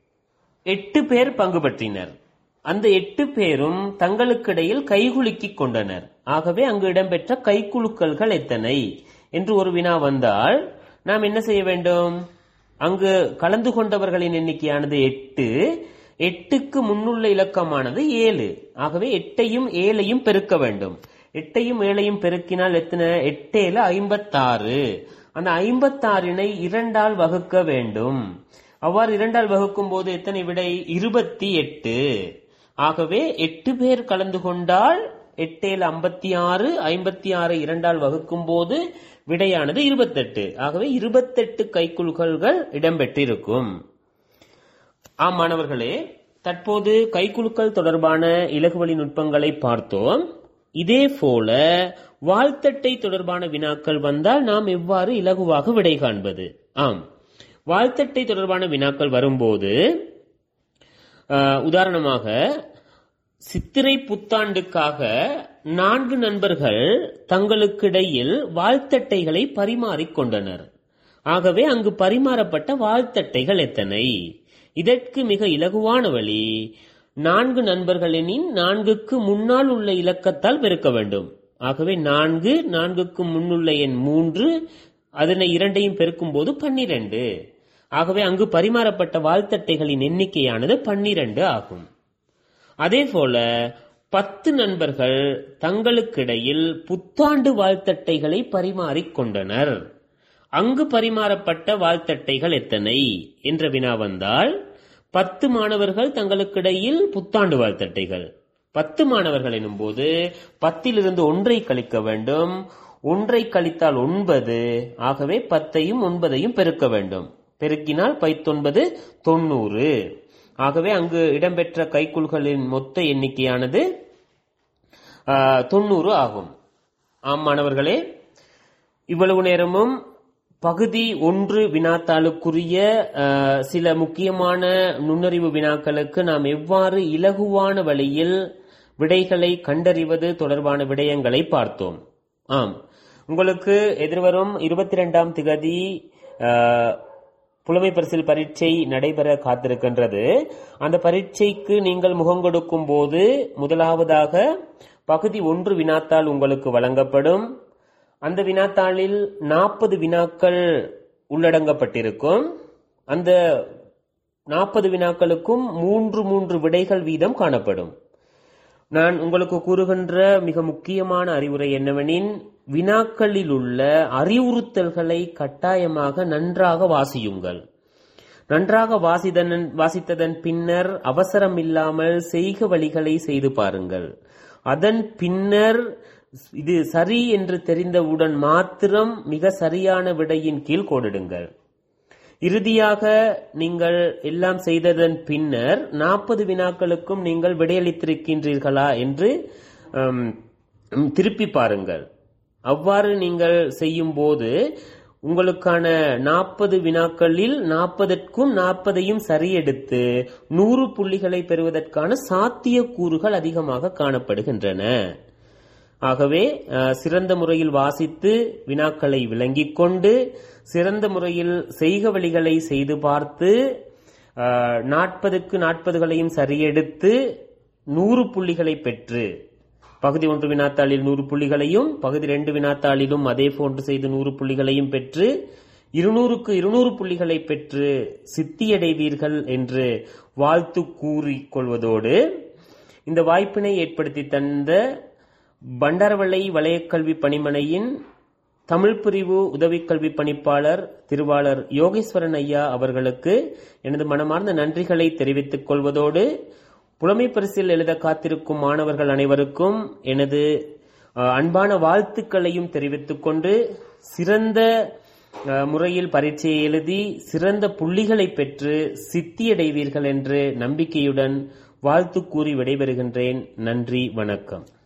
எட்டு பேர் பங்கு பற்றினர் அந்த எட்டு பேரும் தங்களுக்கிடையில் கைகுலுக்கிக் கொண்டனர் ஆகவே அங்கு இடம்பெற்ற கைக்குலுக்கல்கள் எத்தனை என்று ஒரு வினா வந்தால் நாம் என்ன செய்ய வேண்டும் அங்கு கலந்து கொண்டவர்களின் எண்ணிக்கையானது எட்டு எட்டுக்கு முன்னுள்ள இலக்கமானது ஏழு ஆகவே எட்டையும் ஏழையும் பெருக்க வேண்டும் எட்டையும் ஏழையும் பெருக்கினால் எத்தனை எட்டேல ஐம்பத்தாறு அந்த ஐம்பத்தாறினை இரண்டால் வகுக்க வேண்டும் அவ்வாறு இரண்டால் வகுக்கும் போது எத்தனை விடை இருபத்தி எட்டு ஆகவே எட்டு பேர் கலந்து கொண்டால் எட்டேல ஐம்பத்தி ஆறு ஐம்பத்தி ஆறு இரண்டால் வகுக்கும் போது விடையானது இருபத்தெட்டு ஆகவே இருபத்தெட்டு கைக்குலுக்கல்கள் இடம்பெற்றிருக்கும் ஆம் மாணவர்களே தற்போது கைக்குலுக்கள் தொடர்பான இலகுவழி நுட்பங்களை பார்த்தோம் இதே போல வாழ்த்தட்டை தொடர்பான வினாக்கள் வந்தால் நாம் எவ்வாறு இலகுவாக விடை காண்பது ஆம் வாழ்த்தட்டை தொடர்பான வினாக்கள் வரும்போது உதாரணமாக சித்திரை புத்தாண்டுக்காக நான்கு நண்பர்கள் தங்களுக்கிடையில் வாழ்த்தட்டைகளை பரிமாறிக் கொண்டனர் ஆகவே அங்கு பரிமாறப்பட்ட வாழ்த்தட்டைகள் எத்தனை இதற்கு மிக இலகுவான வழி நான்கு நண்பர்களெனின் நான்குக்கு முன்னால் உள்ள இலக்கத்தால் பெருக்க வேண்டும் ஆகவே நான்கு நான்குக்கு முன்னுள்ள எண் மூன்று அதனை இரண்டையும் பெருக்கும் போது பன்னிரண்டு ஆகவே அங்கு பரிமாறப்பட்ட வாழ்த்தட்டைகளின் எண்ணிக்கையானது பன்னிரண்டு ஆகும் அதே போல பத்து நண்பர்கள் தங்களுக்கிடையில் புத்தாண்டு வாழ்த்தட்டைகளை பரிமாறிக் கொண்டனர் அங்கு பரிமாறப்பட்ட வாழ்த்தட்டைகள் எத்தனை என்ற வினா வந்தால் பத்து மாணவர்கள் தங்களுக்கிடையில் புத்தாண்டு வாழ்த்தட்டைகள் பத்து மாணவர்கள் எனும் போது பத்திலிருந்து ஒன்றை கழிக்க வேண்டும் ஒன்றை கழித்தால் ஒன்பது ஆகவே பத்தையும் ஒன்பதையும் பெருக்க வேண்டும் பெருக்கினால் பைத்தொன்பது தொண்ணூறு ஆகவே அங்கு இடம்பெற்ற கைக்குள்களின் மொத்த எண்ணிக்கையானது ஆ, தொண்ணூறு ஆகும் ஆம் மாணவர்களே இவ்வளவு நேரமும் பகுதி ஒன்று வினாத்தாளுக்குரிய ஆ, சில முக்கியமான நுண்ணறிவு வினாக்களுக்கு நாம் எவ்வாறு இலகுவான வழியில் விடைகளை கண்டறிவது தொடர்பான விடயங்களை பார்த்தோம் ஆம் உங்களுக்கு எதிர்வரும் இருபத்தி ரெண்டாம் திகதி ஆ, புலமை பரிசில் பரீட்சை நடைபெற காத்திருக்கின்றது அந்த பரீட்சைக்கு நீங்கள் முகம் கொடுக்கும் போது முதலாவதாக பகுதி ஒன்று வினாத்தாள் உங்களுக்கு வழங்கப்படும் அந்த வினாத்தாளில் நாற்பது வினாக்கள் உள்ளடங்கப்பட்டிருக்கும் அந்த நாற்பது வினாக்களுக்கும் மூன்று மூன்று விடைகள் வீதம் காணப்படும் நான் உங்களுக்கு கூறுகின்ற மிக முக்கியமான அறிவுரை என்னவெனின் வினாக்களில் உள்ள அறிவுறுத்தல்களை கட்டாயமாக நன்றாக வாசியுங்கள் நன்றாக வாசிதன் வாசித்ததன் பின்னர் அவசரம் இல்லாமல் செய்க வழிகளை செய்து பாருங்கள் அதன் பின்னர் இது சரி என்று தெரிந்தவுடன் மாத்திரம் மிக சரியான விடையின் கீழ் கோடிடுங்கள் இறுதியாக நீங்கள் எல்லாம் செய்ததன் பின்னர் நாற்பது வினாக்களுக்கும் நீங்கள் விடையளித்திருக்கின்றீர்களா என்று ஹம், ஹம், திருப்பி பாருங்கள் அவ்வாறு நீங்கள் செய்யும் போது உங்களுக்கான நாற்பது வினாக்களில் நாற்பதற்கும் நாற்பதையும் சரியெடுத்து நூறு புள்ளிகளை பெறுவதற்கான சாத்தியக்கூறுகள் அதிகமாக காணப்படுகின்றன ஆகவே அஹ், சிறந்த முறையில் வாசித்து வினாக்களை விளங்கிக் கொண்டு சிறந்த முறையில் செய்க வழிகளை செய்து பார்த்து நாற்பதுக்கு நாற்பதுகளையும் சரியெடுத்து நூறு புள்ளிகளை பெற்று பகுதி ஒன்று வினாத்தாளில் நூறு புள்ளிகளையும் பகுதி ரெண்டு வினாத்தாளிலும் அதே போன்று செய்து நூறு புள்ளிகளையும் பெற்று இருநூறுக்கு இருநூறு புள்ளிகளை பெற்று சித்தியடைவீர்கள் என்று வாழ்த்து கூறிக்கொள்வதோடு இந்த வாய்ப்பினை ஏற்படுத்தி தந்த பண்டாரவளை வலயக்கல்வி பணிமனையின் தமிழ் பிரிவு உதவிக்கல்வி பணிப்பாளர் திருவாளர் யோகேஸ்வரன் ஐயா அவர்களுக்கு எனது மனமார்ந்த நன்றிகளை தெரிவித்துக் கொள்வதோடு புலமை பரிசில் எழுத காத்திருக்கும் மாணவர்கள் அனைவருக்கும் எனது அஹ், அன்பான வாழ்த்துக்களையும் தெரிவித்துக் கொண்டு சிறந்த அஹ், முறையில் பரீட்சையை எழுதி சிறந்த புள்ளிகளை பெற்று சித்தியடைவீர்கள் என்று நம்பிக்கையுடன் வாழ்த்து கூறி விடைபெறுகின்றேன் நன்றி வணக்கம்